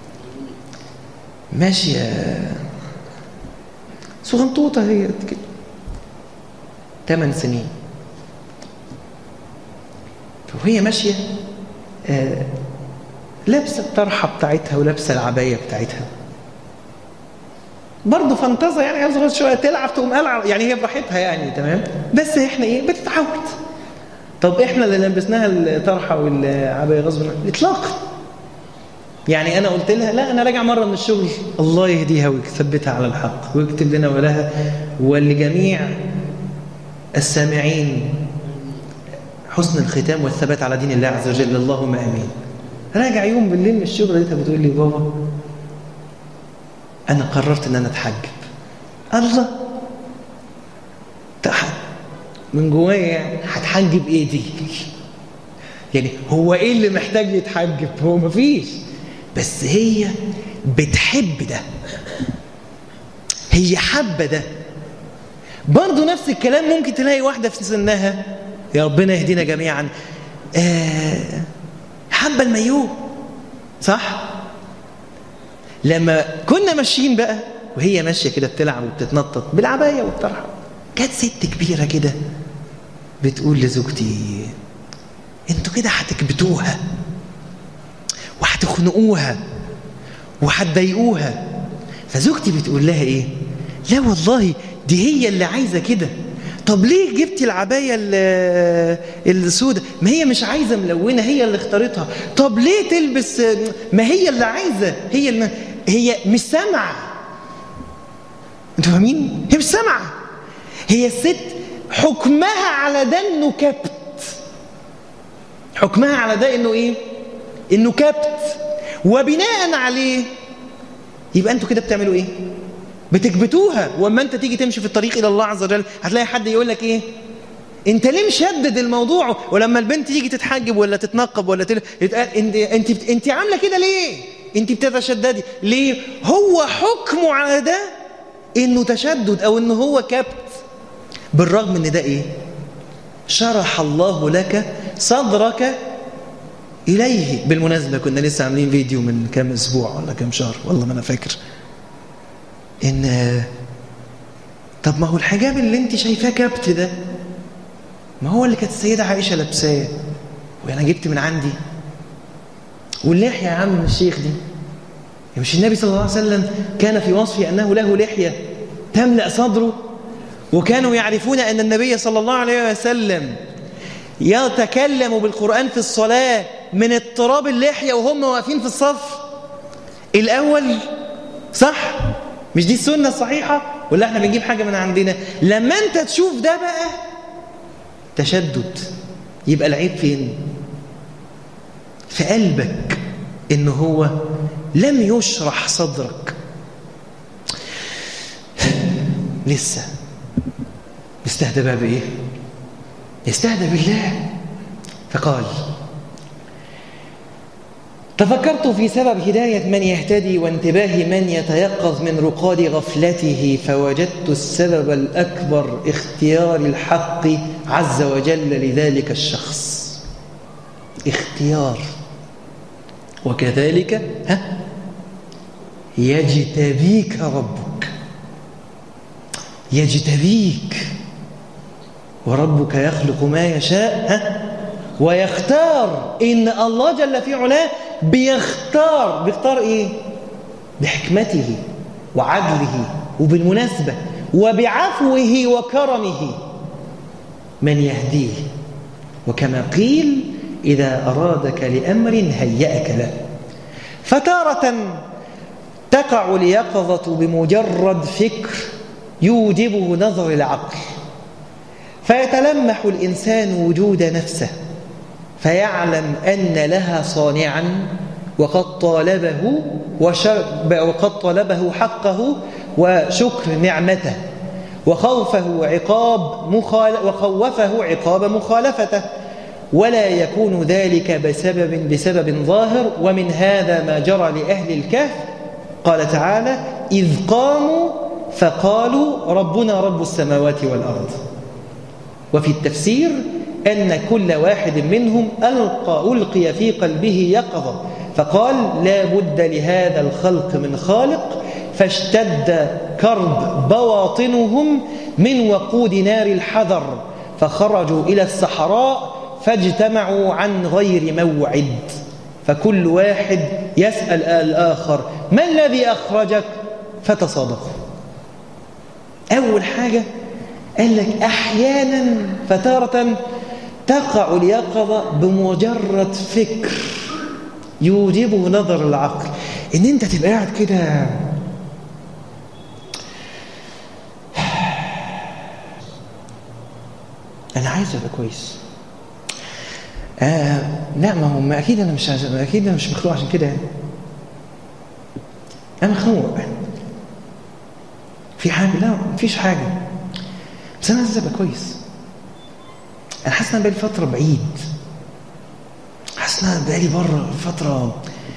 ماشيه صغنطوطه هي كده ثمان سنين وهي ماشيه آه لابسه الطرحه بتاعتها ولابسه العبايه بتاعتها برضه فانتظر يعني عايز صغير شويه تلعب تقوم قلع يعني هي براحتها يعني تمام بس احنا ايه بتتعود طب احنا اللي لبسناها الطرحه والعبايه غصب عنها اطلاقا يعني انا قلت لها لا انا راجع مره من الشغل الله يهديها ويثبتها على الحق ويكتب لنا ولها ولجميع السامعين حسن الختام والثبات على دين الله عز وجل اللهم امين راجع يوم بالليل من الشغل لقيتها بتقول لي بابا انا قررت ان انا اتحجب الله من جوايا يعني هتحجب ايه دي يعني هو ايه اللي محتاج يتحجب هو مفيش بس هي بتحب ده هي حابه ده برضه نفس الكلام ممكن تلاقي واحده في سنها يا ربنا يهدينا جميعا آه حابه المايوه صح لما كنا ماشيين بقى وهي ماشيه كده بتلعب وبتتنطط بالعبايه والطرحه كانت ست كبيره كده بتقول لزوجتي انتوا كده هتكبتوها وهتخنقوها وهتضايقوها فزوجتي بتقول لها ايه لا والله دي هي اللي عايزه كده طب ليه جبتي العبايه السوداء ما هي مش عايزه ملونه هي اللي اختارتها طب ليه تلبس ما هي اللي عايزه هي اللي هي مش سامعه انتوا فاهمين هي مش سامعه هي الست حكمها على ده انه كبت حكمها على ده انه ايه انه كبت وبناء عليه يبقى انتوا كده بتعملوا ايه بتكبتوها واما انت تيجي تمشي في الطريق الى الله عز وجل هتلاقي حد يقول لك ايه انت ليه مشدد الموضوع ولما البنت تيجي تتحجب ولا تتنقب ولا تل... يتقال انت انت انت عامله كده ليه انت بتتشددي ليه هو حكمه على ده انه تشدد او انه هو كبت بالرغم ان ده ايه شرح الله لك صدرك اليه بالمناسبه كنا لسه عاملين فيديو من كام اسبوع ولا كام شهر والله ما انا فاكر ان طب ما هو الحجاب اللي انت شايفاه كبت ده ما هو اللي كانت السيده عائشه لابساه وانا جبت من عندي واللحيه يا عم الشيخ دي مش النبي صلى الله عليه وسلم كان في وصفه انه له لحيه تملا صدره وكانوا يعرفون ان النبي صلى الله عليه وسلم يتكلم بالقران في الصلاه من اضطراب اللحيه وهم واقفين في الصف الاول صح مش دي السنة الصحيحة ولا احنا بنجيب حاجة من عندنا لما انت تشوف ده بقى تشدد يبقى العيب فين في قلبك ان هو لم يشرح صدرك لسه يستهدى بقى بايه يستهدى بالله فقال تفكرت في سبب هداية من يهتدي وانتباه من يتيقظ من رقاد غفلته فوجدت السبب الأكبر اختيار الحق عز وجل لذلك الشخص اختيار وكذلك ها يجتبيك ربك يجتبيك وربك يخلق ما يشاء ها ويختار إن الله جل في علاه بيختار بيختار إيه بحكمته وعدله وبالمناسبة وبعفوه وكرمه من يهديه وكما قيل إذا أرادك لأمر هيأك له فتارة تقع اليقظة بمجرد فكر يوجبه نظر العقل فيتلمح الإنسان وجود نفسه فيعلم أن لها صانعا وقد طالبه وقد طلبه حقه وشكر نعمته وخوفه عقاب مخال وخوفه عقاب مخالفته ولا يكون ذلك بسبب بسبب ظاهر ومن هذا ما جرى لأهل الكهف قال تعالى إذ قاموا فقالوا ربنا رب السماوات والأرض وفي التفسير أن كل واحد منهم ألقى ألقي في قلبه يقظة فقال لا بد لهذا الخلق من خالق فاشتد كرب بواطنهم من وقود نار الحذر فخرجوا إلى الصحراء فاجتمعوا عن غير موعد فكل واحد يسأل الآخر ما الذي أخرجك فتصادقوا أول حاجة قال لك أحيانا فتارة تقع اليقظة بمجرد فكر يوجبه نظر العقل إن أنت تبقى قاعد كده أنا عايز أبقى كويس آه لا ما هو ما أكيد أنا مش عايز أكيد أنا مش مخلوق عشان كده يعني أنا مخنوق في حاجة لا مفيش حاجة بس أنا عايز أبقى كويس أنا حاسس إن أنا بقالي فترة بعيد حاسس إن أنا بقالي بره فترة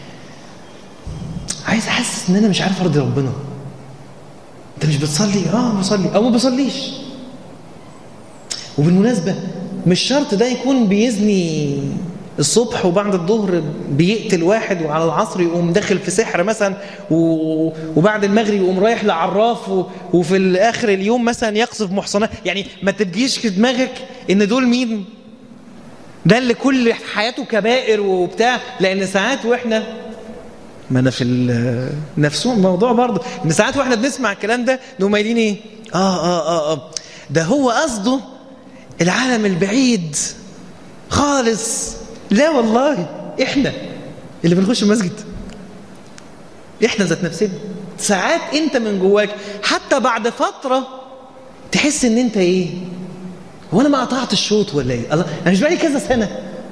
عايز أحسس إن أنا مش عارف أرضي ربنا أنت مش بتصلي؟ آه بصلي أو ما بصليش وبالمناسبة مش شرط ده يكون بيزني الصبح وبعد الظهر بيقتل واحد وعلى العصر يقوم داخل في سحر مثلا وبعد المغرب يقوم رايح لعراف وفي الاخر اليوم مثلا يقصف محصنات يعني ما تبجيش في دماغك ان دول مين ده اللي كل حياته كبائر وبتاع لان ساعات واحنا ما انا في نفسه الموضوع برضه ان ساعات واحنا بنسمع الكلام ده نقوم قايلين ايه اه اه اه اه ده هو قصده العالم البعيد خالص لا والله احنا اللي بنخش المسجد احنا ذات نفسنا ساعات انت من جواك حتى بعد فتره تحس ان انت ايه هو انا ما قطعت الشوط ولا ايه الله انا مش بقالي كذا سنه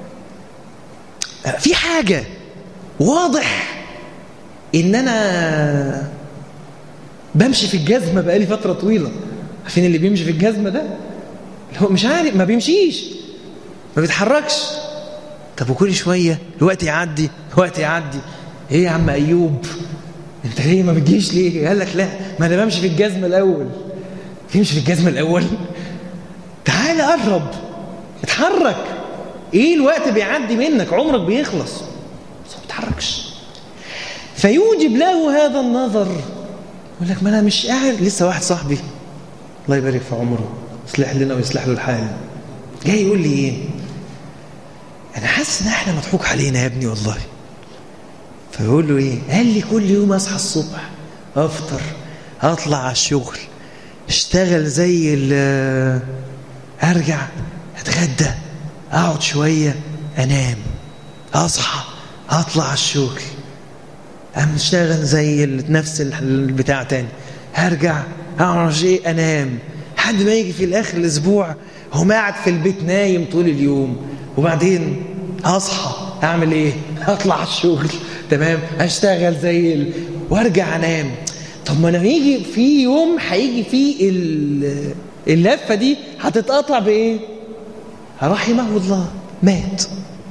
في حاجه واضح ان انا بمشي في الجزمه بقالي فتره طويله عارفين اللي بيمشي في الجزمه ده اللي هو مش عارف ما بيمشيش ما بيتحركش طب وكل شوية الوقت يعدي الوقت يعدي ايه يا عم ايوب انت ليه ما بتجيش ليه قال لك لا ما انا بمشي في الجزمة الاول تمشي في الجزمة الاول تعال قرب اتحرك ايه الوقت بيعدي منك عمرك بيخلص بس ما بتحركش فيوجب له هذا النظر يقول لك ما انا مش قاعد لسه واحد صاحبي الله يبارك في عمره يصلح لنا ويصلح له الحال جاي يقول لي ايه انا حاسس ان احنا مضحوك علينا يا ابني والله فيقول له ايه قال لي كل يوم اصحى الصبح افطر اطلع على الشغل اشتغل زي ارجع اتغدى اقعد شويه انام اصحى اطلع على الشغل ام اشتغل زي نفس البتاع تاني هرجع اقعد ايه انام لحد ما يجي في الاخر الاسبوع هو قاعد في البيت نايم طول اليوم وبعدين هصحى اعمل ايه هطلع الشغل تمام اشتغل زي ال... وارجع انام طب ما انا يجي في يوم هيجي فيه ال... اللفه دي هتتقطع بايه رحمه الله مات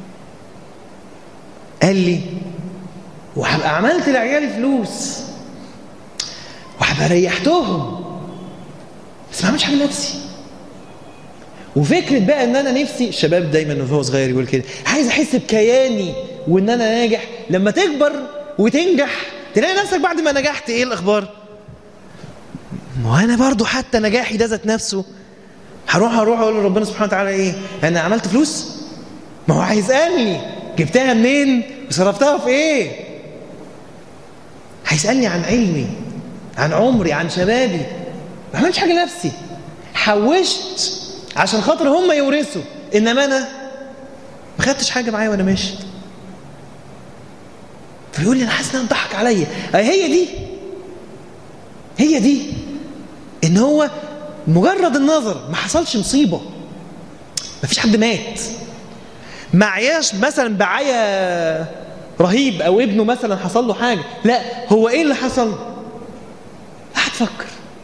قال لي وهبقى عملت لعيالي فلوس وهبقى ريحتهم بس ما عملش حاجه لنفسي وفكرة بقى ان انا نفسي الشباب دايما وهو صغير يقول كده عايز احس بكياني وان انا ناجح لما تكبر وتنجح تلاقي نفسك بعد ما نجحت ايه الاخبار ما انا برضو حتى نجاحي ده ذات نفسه هروح اروح اقول لربنا سبحانه وتعالى ايه انا عملت فلوس ما هو هيسالني جبتها منين وصرفتها في ايه هيسالني عن علمي عن عمري عن شبابي ما عملتش حاجه لنفسي حوشت عشان خاطر هم يورثوا انما انا ما خدتش حاجه معايا وانا ماشي فيقول لي انا حاسس انها ضحك عليا هي دي هي دي ان هو مجرد النظر ما حصلش مصيبه ما فيش حد مات ما عياش مثلا بعيا رهيب او ابنه مثلا حصل له حاجه لا هو ايه اللي حصل قاعد فكر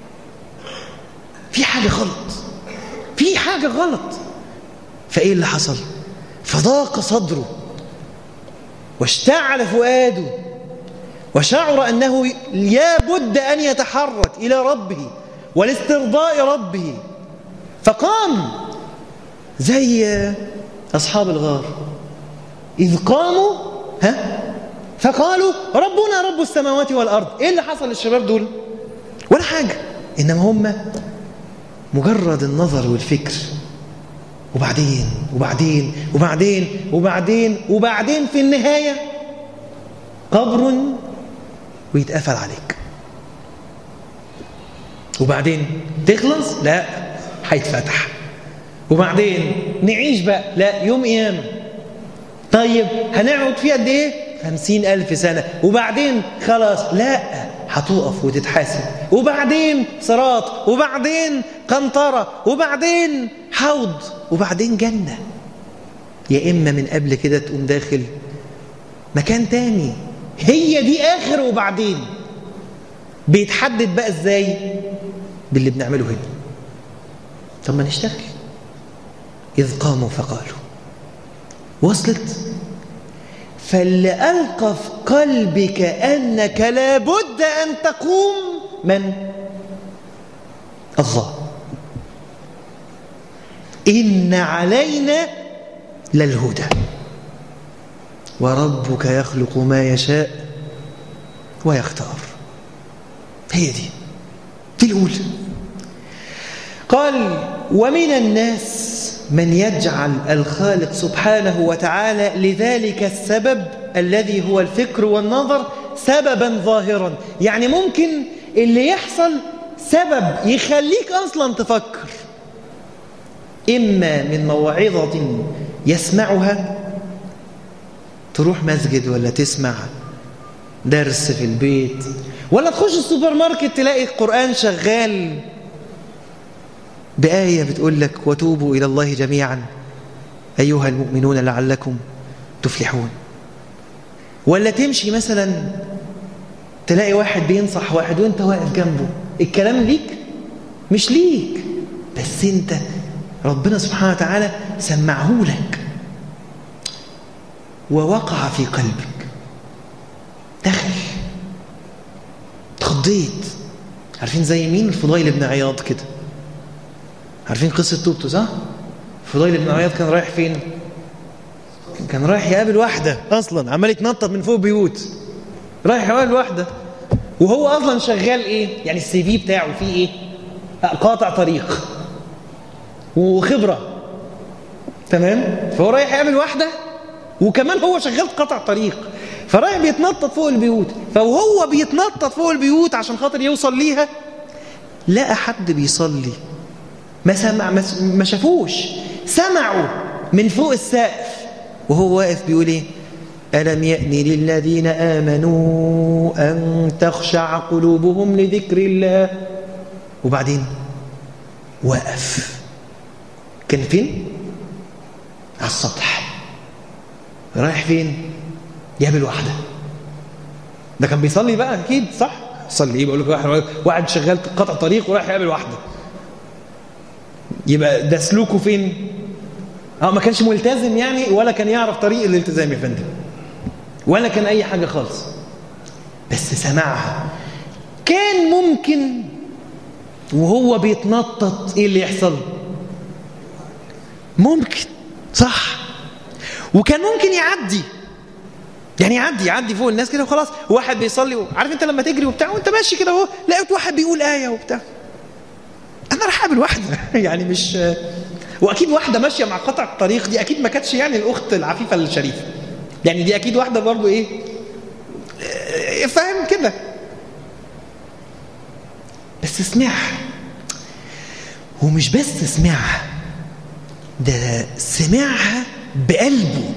في حاجه غلط في حاجة غلط فإيه اللي حصل فضاق صدره واشتعل فؤاده وشعر أنه لابد أن يتحرك إلى ربه ولاسترضاء ربه فقام زي أصحاب الغار إذ قاموا ها فقالوا ربنا رب السماوات والأرض إيه اللي حصل للشباب دول ولا حاجة إنما هم مجرد النظر والفكر وبعدين وبعدين وبعدين وبعدين وبعدين في النهاية قبر ويتقفل عليك وبعدين تخلص لا هيتفتح وبعدين نعيش بقى لا يوم قيامة طيب هنقعد فيه قد ايه خمسين ألف سنة وبعدين خلاص لا هتقف وتتحاسب وبعدين صراط وبعدين قنطرة وبعدين حوض وبعدين جنة يا إما من قبل كده تقوم داخل مكان تاني هي دي آخر وبعدين بيتحدد بقى ازاي باللي بنعمله هنا طب ما نشتغل إذ قاموا فقالوا وصلت فاللي ألقى في قلبك أنك لابد أن تقوم من؟ الله إن علينا للهدى وربك يخلق ما يشاء ويختار هي دي دي الأولى قال ومن الناس من يجعل الخالق سبحانه وتعالى لذلك السبب الذي هو الفكر والنظر سببا ظاهرا يعني ممكن اللي يحصل سبب يخليك أصلا تفكر إما من موعظة يسمعها تروح مسجد ولا تسمع درس في البيت ولا تخش السوبر ماركت تلاقي القرآن شغال بآية بتقول لك وتوبوا إلى الله جميعا أيها المؤمنون لعلكم تفلحون ولا تمشي مثلا تلاقي واحد بينصح واحد وانت واقف جنبه الكلام ليك مش ليك بس انت ربنا سبحانه وتعالى سمعه لك ووقع في قلبك دخل اتخضيت عارفين زي مين الفضيل بن عياض كده عارفين قصة توبته صح؟ فضيل بن عياض كان رايح فين؟ كان رايح يقابل واحدة أصلا عمال يتنطط من فوق بيوت رايح يقابل واحدة وهو أصلا شغال إيه؟ يعني السي في بتاعه فيه إيه؟ قاطع طريق وخبرة تمام؟ فهو رايح يقابل واحدة وكمان هو شغال قطع طريق فرايح بيتنطط فوق البيوت فوهو بيتنطط فوق البيوت عشان خاطر يوصل ليها لقى حد بيصلي ما سمع ما شافوش سمعوا من فوق السقف وهو واقف بيقول ايه ألم يأن للذين آمنوا أن تخشع قلوبهم لذكر الله وبعدين وقف كان فين على السطح رايح فين يقابل واحدة ده كان بيصلي بقى أكيد صح صلي ايه بقول لك واحد واحد شغال قطع طريق ورايح يقابل واحده يبقى ده سلوكه فين اه ما كانش ملتزم يعني ولا كان يعرف طريق الالتزام يا فندم ولا كان اي حاجه خالص بس سمعها كان ممكن وهو بيتنطط ايه اللي يحصل ممكن صح وكان ممكن يعدي يعني يعدي يعدي فوق الناس كده وخلاص واحد بيصلي عارف انت لما تجري وبتاع وانت ماشي كده اهو لقيت واحد بيقول ايه وبتاع انا راح اقابل واحده يعني مش واكيد واحده ماشيه مع قطع الطريق دي اكيد ما كانتش يعني الاخت العفيفه الشريفه يعني دي اكيد واحده برضو ايه فاهم كده بس سمعها ومش بس سمعها ده سمعها بقلبه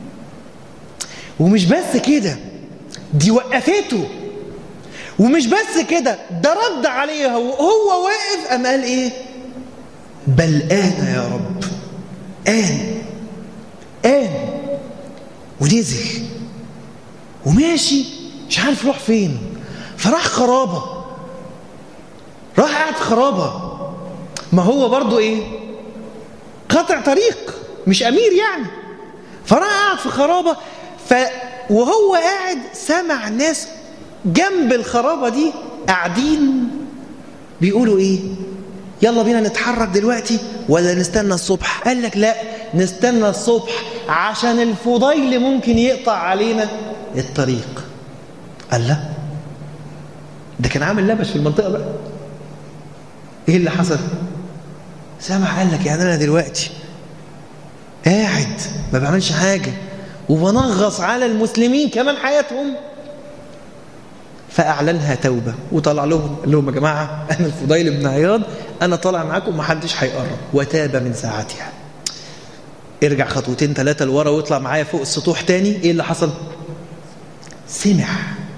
ومش بس كده دي وقفته ومش بس كده ده رد عليها وهو واقف أم قال إيه بل آن يا رب آن آن ونزل وماشي مش عارف يروح فين فراح خرابة راح قاعد في خرابة ما هو برضو ايه قطع طريق مش امير يعني فراح قاعد في خرابة ف وهو قاعد سمع ناس جنب الخرابة دي قاعدين بيقولوا ايه يلا بينا نتحرك دلوقتي ولا نستنى الصبح قال لك لا نستنى الصبح عشان الفضيل ممكن يقطع علينا الطريق قال لا ده كان عامل لبش في المنطقة بقى ايه اللي حصل سامع قال لك يعني انا دلوقتي قاعد ما بعملش حاجة وبنغص على المسلمين كمان حياتهم فأعلنها توبة وطلع لهم قال لهم يا جماعة أنا الفضيل بن عياض أنا طالع معاكم ما حدش هيقرب وتاب من ساعتها ارجع خطوتين ثلاثة لورا واطلع معايا فوق السطوح تاني ايه اللي حصل سمع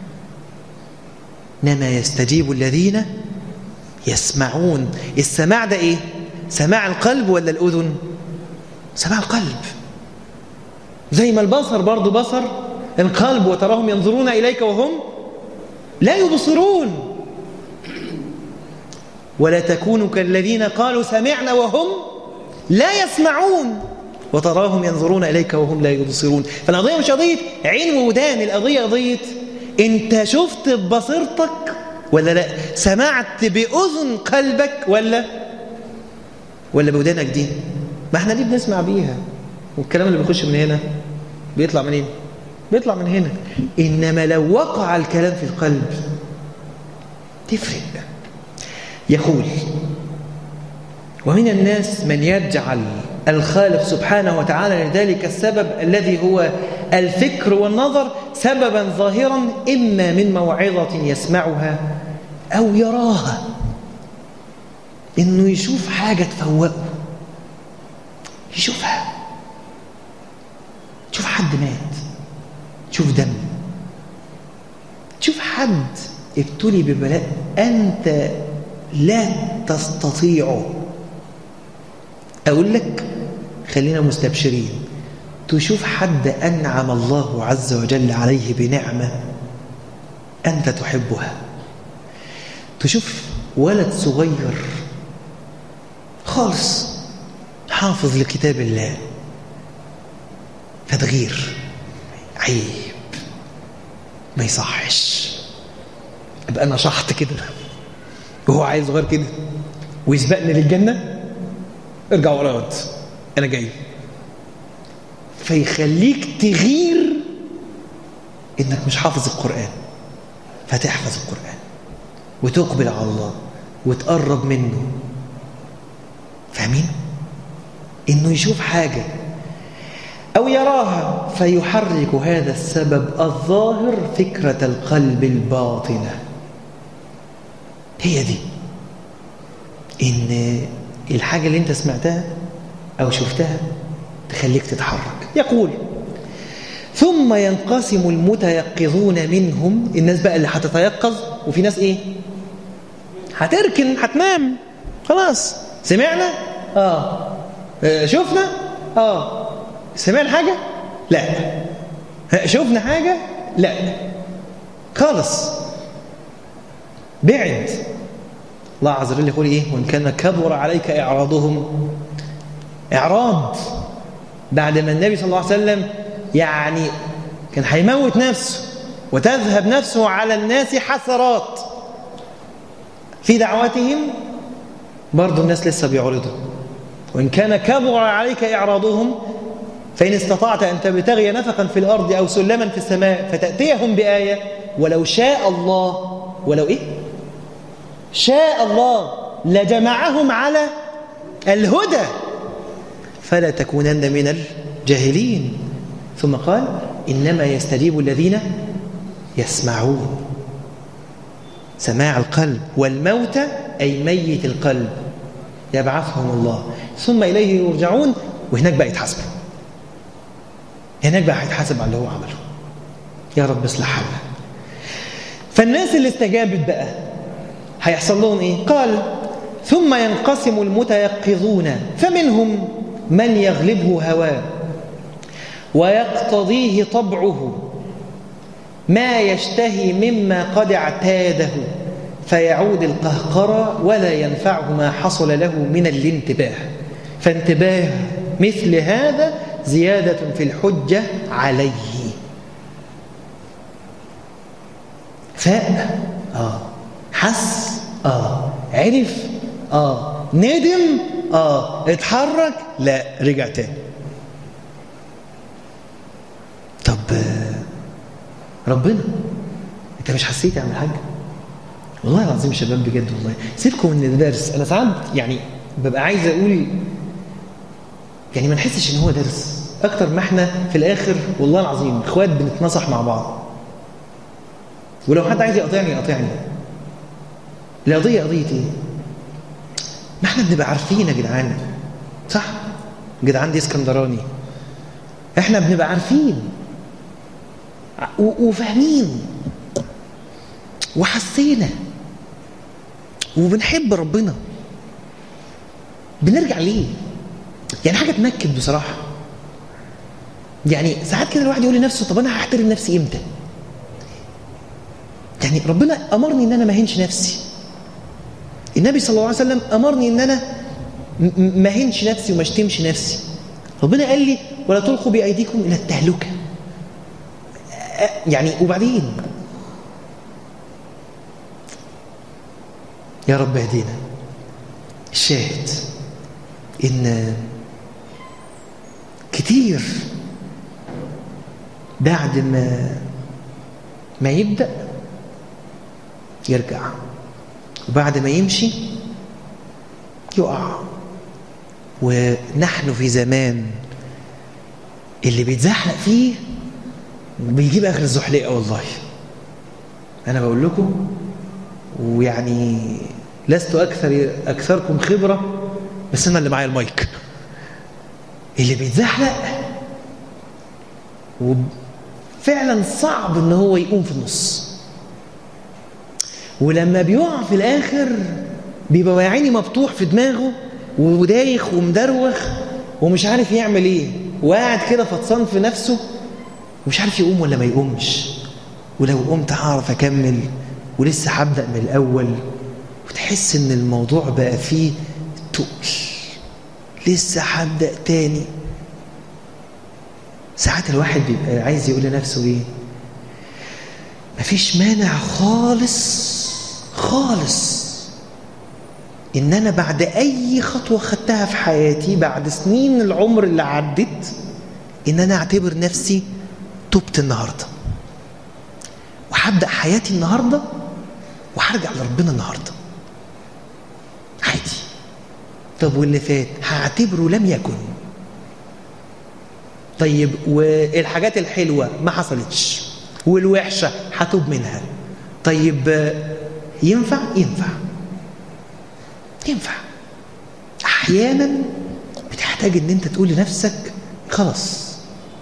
انما يستجيب الذين يسمعون السماع ده ايه سماع القلب ولا الاذن سماع القلب زي ما البصر برضو بصر القلب وتراهم ينظرون اليك وهم لا يبصرون ولا تكونوا كالذين قالوا سمعنا وهم لا يسمعون وتراهم ينظرون إليك وهم لا يبصرون فالقضية مش قضية عين وودان القضية قضية انت شفت ببصيرتك ولا لا سمعت بأذن قلبك ولا ولا بودانك دي ما احنا دي بنسمع بيها والكلام اللي بيخش من هنا بيطلع منين بيطلع من هنا إنما لو وقع الكلام في القلب تفرق يقول ومن الناس من يجعل الخالق سبحانه وتعالى لذلك السبب الذي هو الفكر والنظر سببا ظاهرا إما من موعظة يسمعها أو يراها إنه يشوف حاجة تفوقه يشوفها تشوف حد مات تشوف دم تشوف حد ابتلي ببلاء أنت لا تستطيعه أقول لك خلينا مستبشرين تشوف حد أنعم الله عز وجل عليه بنعمة أنت تحبها تشوف ولد صغير خالص حافظ لكتاب الله فتغيير عيب ما يصحش ابقى انا شحط كده وهو عايز صغير كده ويسبقني للجنه ارجع ورا ياض انا جاي فيخليك تغير انك مش حافظ القران فتحفظ القران وتقبل على الله وتقرب منه فاهمين انه يشوف حاجه او يراها فيحرك هذا السبب الظاهر فكره القلب الباطنه هي دي ان الحاجه اللي انت سمعتها او شفتها تخليك تتحرك يقول ثم ينقسم المتيقظون منهم الناس بقى اللي هتتيقظ وفي ناس ايه هتركن هتنام خلاص سمعنا اه شفنا اه سمعنا حاجه لا شفنا حاجه لا خالص بعد الله عز وجل يقول ايه وان كان كبر عليك اعراضهم اعراض بعد ما النبي صلى الله عليه وسلم يعني كان هيموت نفسه وتذهب نفسه على الناس حسرات في دعواتهم برضو الناس لسه بيعرضوا وإن كان كبر عليك إعراضهم فإن استطعت أن تبتغي نفقا في الأرض أو سلما في السماء فتأتيهم بآية ولو شاء الله ولو إيه شاء الله لجمعهم على الهدى فلا تكونن من الجاهلين ثم قال إنما يستجيب الذين يسمعون سماع القلب والموت أي ميت القلب يبعثهم الله ثم إليه يرجعون وهناك بقى يتحاسبوا هناك بقى هيتحاسب على اللي هو عمله يا رب اصلح حالنا فالناس اللي استجابت بقى هيحصل لهم ايه قال ثم ينقسم المتيقظون فمنهم من يغلبه هواه ويقتضيه طبعه ما يشتهي مما قد اعتاده فيعود القهقرة ولا ينفعه ما حصل له من الانتباه فانتباه مثل هذا زيادة في الحجة عليه فاء آه حس آه عرف آه ندم آه اتحرك لا رجع تاني طب ربنا انت مش حسيت يا عم الحاج والله العظيم شباب بجد والله سيبكم من الدرس انا ساعات يعني ببقى عايز اقول يعني ما نحسش ان هو درس اكتر ما احنا في الاخر والله العظيم اخوات بنتنصح مع بعض ولو حد عايز يقاطعني يقاطعني القضية قضية ايه ما احنا بنبقى عارفين يا جدعان صح جدعان دي اسكندراني احنا بنبقى عارفين و- وفاهمين وحسينا وبنحب ربنا بنرجع ليه يعني حاجه تنكد بصراحه يعني ساعات كده الواحد يقول لنفسه طب انا هحترم نفسي امتى يعني ربنا امرني ان انا ما اهينش نفسي النبي صلى الله عليه وسلم امرني ان انا م- م- ما اهينش نفسي وما اشتمش نفسي ربنا قال لي ولا تلقوا بايديكم الى التهلكه أ- يعني وبعدين يا رب اهدينا الشاهد ان كتير بعد ما ما يبدأ يرجع وبعد ما يمشي يقع ونحن في زمان اللي بيتزحلق فيه بيجيب اخر الزحلقه والله انا بقول لكم ويعني لست اكثر اكثركم خبره بس انا اللي معايا المايك اللي بيتزحلق وفعلا صعب ان هو يقوم في النص ولما بيقع في الاخر بيبقى يا عيني مفتوح في دماغه ودايخ ومدروخ ومش عارف يعمل ايه وقاعد كده فطسان في نفسه ومش عارف يقوم ولا ما يقومش ولو قمت هعرف اكمل ولسه هبدا من الاول وتحس ان الموضوع بقى فيه تقل لسه هبدا تاني ساعات الواحد بيبقى عايز يقول لنفسه ايه مفيش مانع خالص خالص ان انا بعد اي خطوه خدتها في حياتي بعد سنين العمر اللي عدت ان انا اعتبر نفسي تبت النهارده وهبدا حياتي النهارده وهرجع لربنا النهارده عادي طب واللي فات هعتبره لم يكن طيب والحاجات الحلوه ما حصلتش والوحشه هتوب منها طيب ينفع ينفع ينفع احيانا بتحتاج ان انت تقول لنفسك خلاص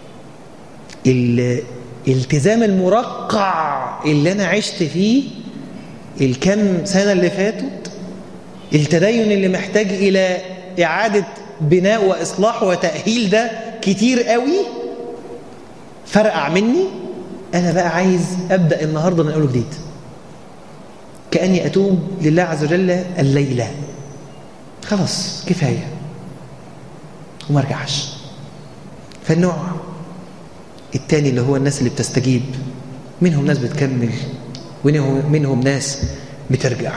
الالتزام المرقع اللي انا عشت فيه الكم سنه اللي فاتوا التدين اللي محتاج الى اعاده بناء واصلاح وتاهيل ده كتير قوي فرقع مني انا بقى عايز ابدا النهارده من اول جديد كاني اتوب لله عز وجل الليله خلاص كفايه وما ارجعش فالنوع التاني اللي هو الناس اللي بتستجيب منهم ناس بتكمل ومنهم ناس بترجع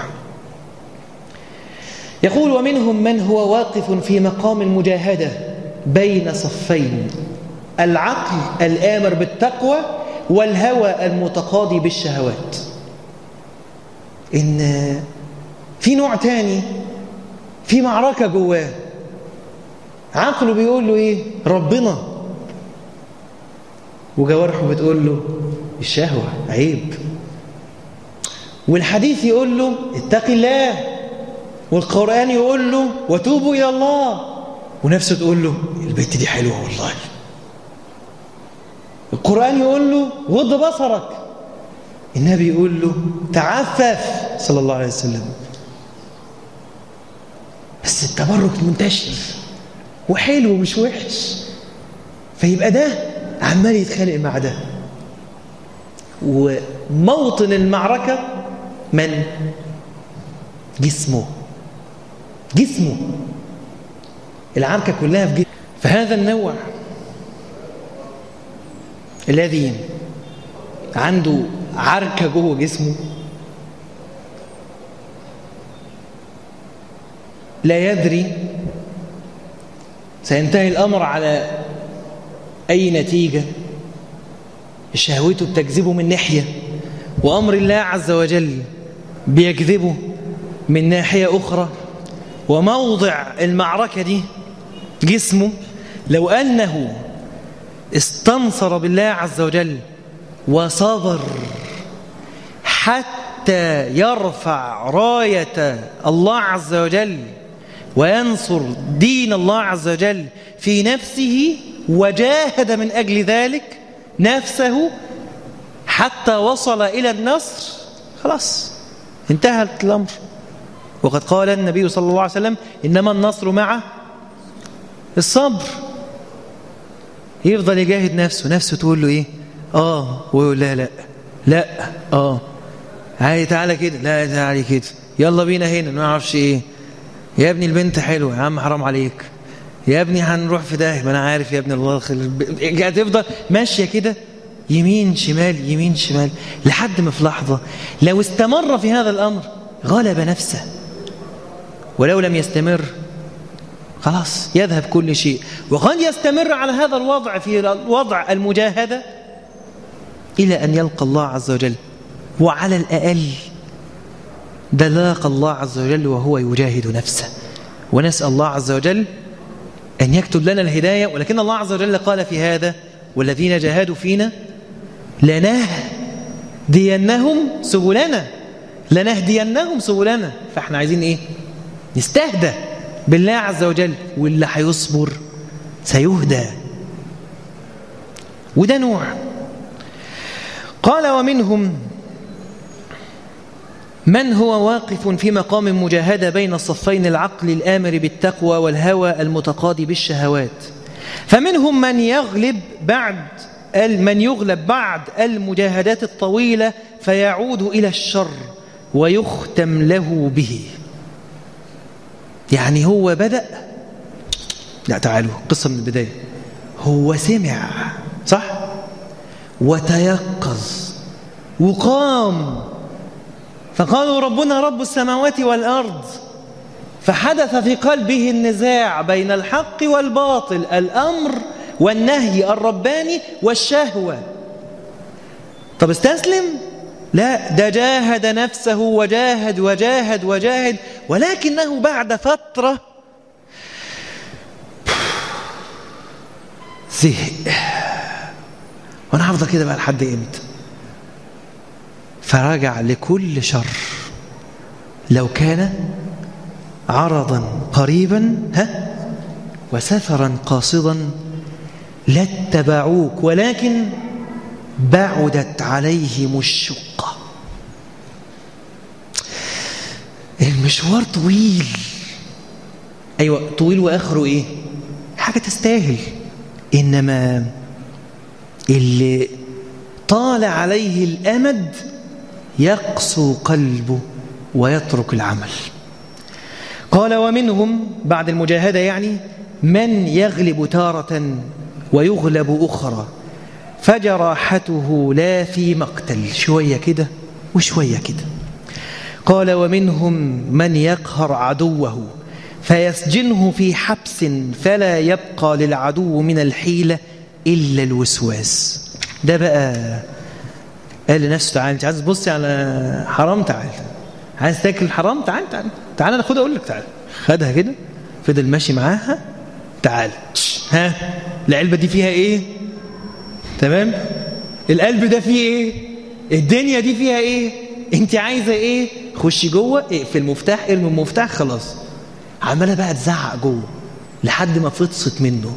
يقول ومنهم من هو واقف في مقام المجاهدة بين صفين العقل الآمر بالتقوى والهوى المتقاضي بالشهوات إن في نوع تاني في معركة جواه عقله بيقول له إيه ربنا وجوارحه بتقول له الشهوة عيب والحديث يقول له اتق الله والقرآن يقول له وتوبوا إلى الله ونفسه تقول له البيت دي حلوة والله القرآن يقول له غض بصرك النبي يقول له تعفف صلى الله عليه وسلم بس التبرك منتشر وحلو مش وحش فيبقى ده عمال يتخانق مع ده وموطن المعركة من جسمه جسمه العركة كلها في جسمه فهذا النوع الذي عنده عركة جوه جسمه لا يدري سينتهي الأمر على أي نتيجة شهوته بتجذبه من ناحية وأمر الله عز وجل بيجذبه من ناحية أخرى وموضع المعركة دي جسمه لو أنه استنصر بالله عز وجل وصبر حتى يرفع راية الله عز وجل وينصر دين الله عز وجل في نفسه وجاهد من أجل ذلك نفسه حتى وصل إلى النصر خلاص انتهى الأمر وقد قال النبي صلى الله عليه وسلم إنما النصر مع الصبر يفضل يجاهد نفسه نفسه تقول له إيه آه ويقول لا لا لا آه عادي تعالى كده لا تعالى كده يلا بينا هنا ما اعرفش ايه يا ابني البنت حلوه يا عم حرام عليك يا ابني هنروح في داهيه ما انا عارف يا ابني الله يخلي هتفضل ماشيه كده يمين شمال يمين شمال لحد ما في لحظه لو استمر في هذا الامر غلب نفسه ولو لم يستمر خلاص يذهب كل شيء وقد يستمر على هذا الوضع في وضع المجاهده الى ان يلقى الله عز وجل وعلى الأقل ده لاقى الله عز وجل وهو يجاهد نفسه ونسأل الله عز وجل أن يكتب لنا الهداية ولكن الله عز وجل قال في هذا والذين جاهدوا فينا لنهدينهم سبلنا لنهدينهم سبلنا فاحنا عايزين ايه نستهدى بالله عز وجل واللي هيصبر سيهدى وده نوع قال ومنهم من هو واقف في مقام مجاهدة بين الصفين العقل الآمر بالتقوى والهوى المتقاضي بالشهوات فمنهم من يغلب بعد من يغلب بعد المجاهدات الطويلة فيعود إلى الشر ويختم له به يعني هو بدأ لا تعالوا قصة من البداية هو سمع صح وتيقظ وقام فقالوا ربنا رب السماوات والأرض فحدث في قلبه النزاع بين الحق والباطل الأمر والنهي الرباني والشهوة طب استسلم لا ده جاهد نفسه وجاهد وجاهد وجاهد ولكنه بعد فترة زهق وانا هفضل كده بقى لحد امتى فرجع لكل شر لو كان عرضا قريبا ها وسفرا قاصدا لاتبعوك ولكن بعدت عليهم الشقة المشوار طويل أيوة طويل وآخره إيه حاجة تستاهل إنما اللي طال عليه الأمد يقسو قلبه ويترك العمل قال ومنهم بعد المجاهدة يعني من يغلب تارة ويغلب أخرى فجراحته لا في مقتل شوية كده وشوية كده قال ومنهم من يقهر عدوه فيسجنه في حبس فلا يبقى للعدو من الحيلة إلا الوسواس ده بقى قال لنفسه تعالى انت عايز تبصي على حرام تعالى عايز تاكل حرام تعالى تعالى تعالى انا خدها اقول لك تعالى خدها كده فضل ماشي معاها تعالى ها العلبه دي فيها ايه تمام القلب ده فيه ايه الدنيا دي فيها ايه انت عايزه ايه خشي جوه اقفل المفتاح ارمي المفتاح خلاص عماله بقى تزعق جوه لحد ما فطست منه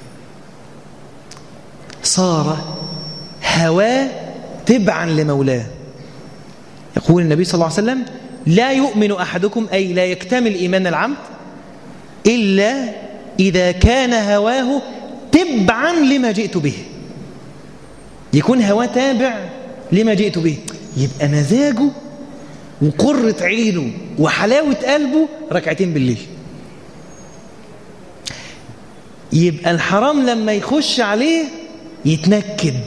صار هواه تبعا لمولاه يقول النبي صلى الله عليه وسلم لا يؤمن أحدكم أي لا يكتمل إيمان العبد إلا إذا كان هواه تبعا لما جئت به يكون هواه تابع لما جئت به يبقى مزاجه وقرة عينه وحلاوة قلبه ركعتين بالليل يبقى الحرام لما يخش عليه يتنكد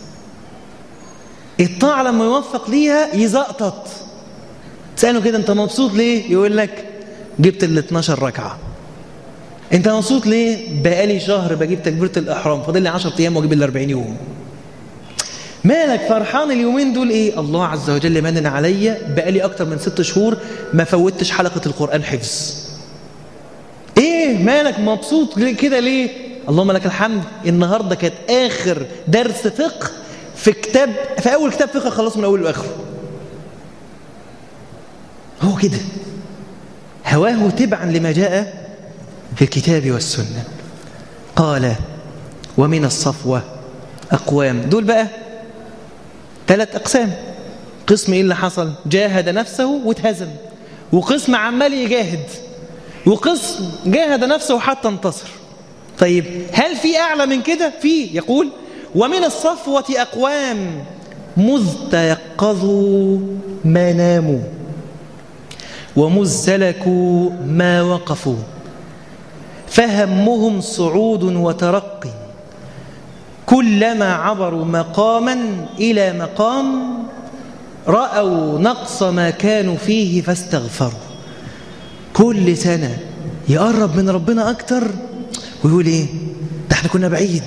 الطاعة لما يوفق ليها يزقطط تسأله كده انت مبسوط ليه يقول لك جبت ال 12 ركعة انت مبسوط ليه بقالي شهر بجيب تكبيرة الإحرام فاضل لي 10 أيام واجيب ال 40 يوم مالك فرحان اليومين دول ايه الله عز وجل منن عليا بقالي اكتر من ست شهور ما فوتش حلقة القرآن حفظ ايه مالك مبسوط كده ليه اللهم لك الحمد النهاردة كانت آخر درس فقه في كتاب في أول كتاب فقه خلص من أول لآخره هو كده هواه تبعا لما جاء في الكتاب والسنة قال ومن الصفوة أقوام دول بقى ثلاث أقسام قسم إيه اللي حصل جاهد نفسه واتهزم وقسم عمال يجاهد وقسم جاهد نفسه حتى انتصر طيب هل في أعلى من كده؟ في يقول ومن الصفوة أقوام مذ تيقظوا ما ناموا ومذ سلكوا ما وقفوا فهمهم صعود وترقي كلما عبروا مقاما إلى مقام رأوا نقص ما كانوا فيه فاستغفروا كل سنة يقرب من ربنا أكتر ويقول إيه ده احنا كنا بعيد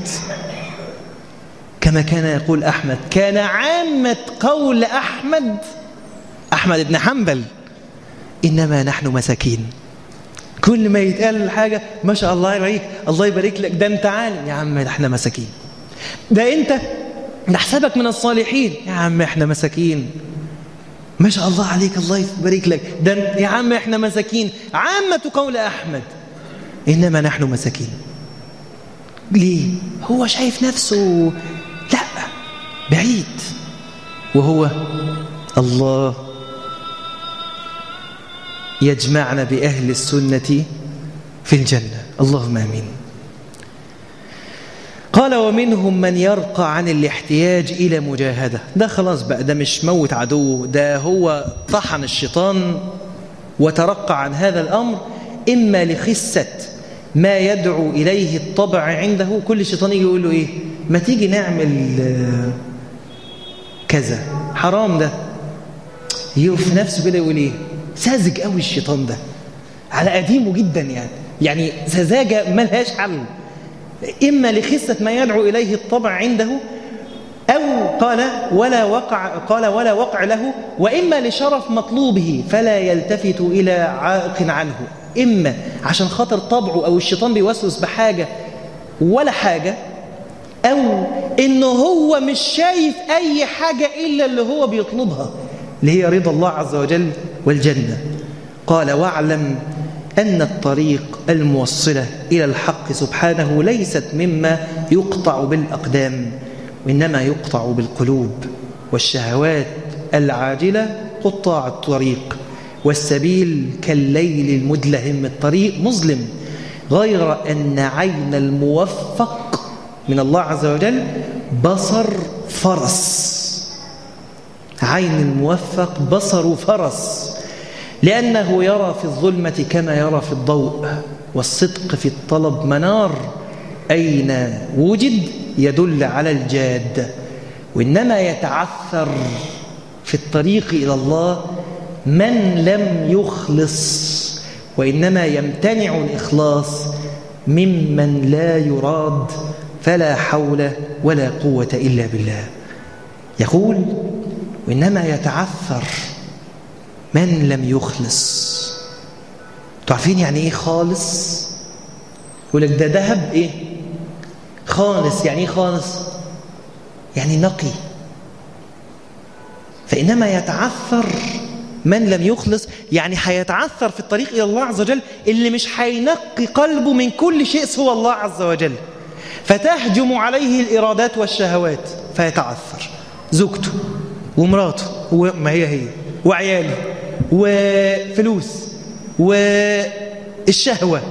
كما كان يقول أحمد كان عامة قول أحمد أحمد بن حنبل إنما نحن مساكين كل ما يتقال حاجة ما شاء الله يبارك الله يبارك لك ده انت عالم يا عم ده احنا مساكين ده انت نحسبك من الصالحين يا عم احنا مساكين ما شاء الله عليك الله يبارك لك ده يا عم احنا مساكين عامة قول أحمد إنما نحن مساكين ليه؟ هو شايف نفسه لا بعيد وهو الله يجمعنا بأهل السنة في الجنة اللهم آمين قال ومنهم من يرقى عن الاحتياج إلى مجاهدة ده خلاص بقى ده مش موت عدوه ده هو طحن الشيطان وترقى عن هذا الأمر إما لخسة ما يدعو إليه الطبع عنده كل شيطان يجي يقول له إيه ما تيجي نعمل كذا حرام ده يقف نفسه كده يقول إيه ساذج قوي الشيطان ده على قديمه جدا يعني يعني سذاجة ملهاش حل إما لخسة ما يدعو إليه الطبع عنده أو قال ولا وقع قال ولا وقع له وإما لشرف مطلوبه فلا يلتفت إلى عائق عنه إما عشان خاطر طبعه أو الشيطان بيوسوس بحاجة ولا حاجة أو إنه هو مش شايف أي حاجة إلا اللي هو بيطلبها اللي هي رضا الله عز وجل والجنة قال واعلم أن الطريق الموصلة إلى الحق سبحانه ليست مما يقطع بالأقدام وإنما يقطع بالقلوب والشهوات العاجلة قطاع الطريق والسبيل كالليل المدلهم الطريق مظلم غير أن عين الموفق من الله عز وجل بصر فرس عين الموفق بصر فرس لأنه يرى في الظلمة كما يرى في الضوء والصدق في الطلب منار أين وجد يدل على الجاد وإنما يتعثر في الطريق إلى الله من لم يخلص وإنما يمتنع الإخلاص ممن لا يراد فلا حول ولا قوة إلا بالله يقول وإنما يتعثر من لم يخلص تعرفين يعني ايه خالص يقول لك ده ذهب ايه خالص يعني ايه خالص يعني نقي فانما يتعثر من لم يخلص يعني هيتعثر في الطريق الى الله عز وجل اللي مش هينقي قلبه من كل شيء سوى الله عز وجل فتهجم عليه الارادات والشهوات فيتعثر زوجته ومراته وما هي هي وعياله وفلوس والشهوة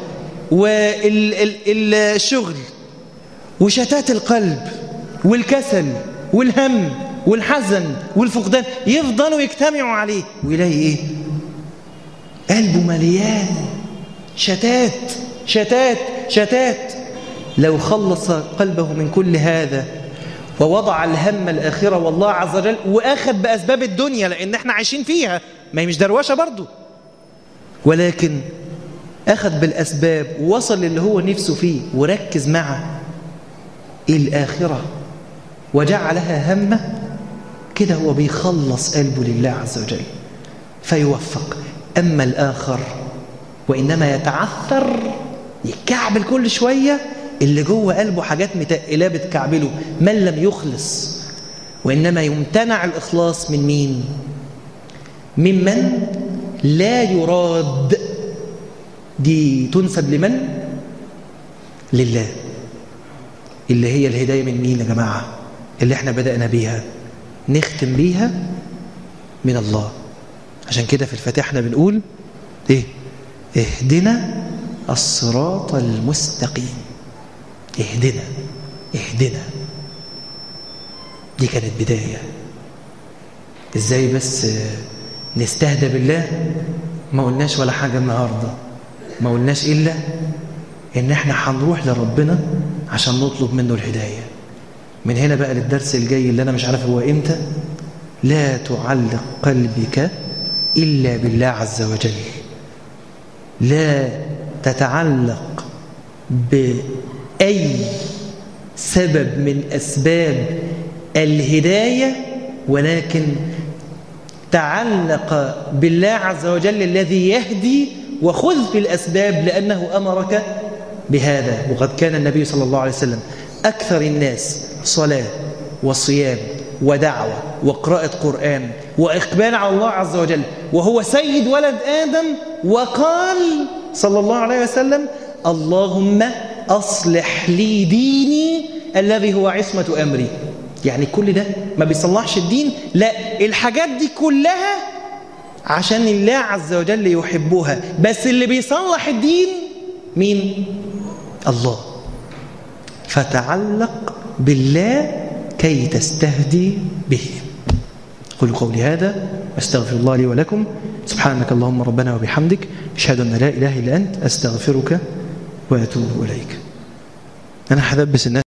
والشغل وشتات القلب والكسل والهم والحزن والفقدان يفضلوا يجتمعوا عليه ويلاقي ايه قلبه مليان شتات شتات شتات لو خلص قلبه من كل هذا ووضع الهم الآخرة والله عز وجل وأخذ بأسباب الدنيا لأن احنا عايشين فيها ما هي مش دروشة برضو ولكن أخذ بالأسباب ووصل اللي هو نفسه فيه وركز مع الآخرة وجعلها همه كده هو بيخلص قلبه لله عز وجل فيوفق أما الآخر وإنما يتعثر يكعبل كل شوية اللي جوه قلبه حاجات متقلاه بتكعبله من لم يخلص وإنما يمتنع الإخلاص من مين؟ ممن لا يراد دي تنسب لمن؟ لله اللي هي الهداية من مين يا جماعة اللي احنا بدأنا بيها نختم بيها من الله عشان كده في الفاتحة احنا بنقول ايه اهدنا الصراط المستقيم اهدنا اهدنا دي كانت بداية ازاي بس نستهدى بالله ما قلناش ولا حاجة النهاردة ما قلناش إلا إن إحنا هنروح لربنا عشان نطلب منه الهداية من هنا بقى للدرس الجاي اللي أنا مش عارف هو إمتى لا تعلق قلبك إلا بالله عز وجل لا تتعلق بأي سبب من أسباب الهداية ولكن تعلق بالله عز وجل الذي يهدي وخذ بالأسباب لأنه أمرك بهذا وقد كان النبي صلى الله عليه وسلم أكثر الناس صلاة وصيام ودعوة وقراءة قرآن وإقبال على الله عز وجل وهو سيد ولد آدم وقال صلى الله عليه وسلم اللهم أصلح لي ديني الذي هو عصمة أمري يعني كل ده ما بيصلحش الدين لا الحاجات دي كلها عشان الله عز وجل يحبها بس اللي بيصلح الدين مين الله فتعلق بالله كي تستهدي به قل قولي هذا واستغفر الله لي ولكم سبحانك اللهم ربنا وبحمدك اشهد ان لا اله الا انت استغفرك واتوب اليك انا هدبس الناس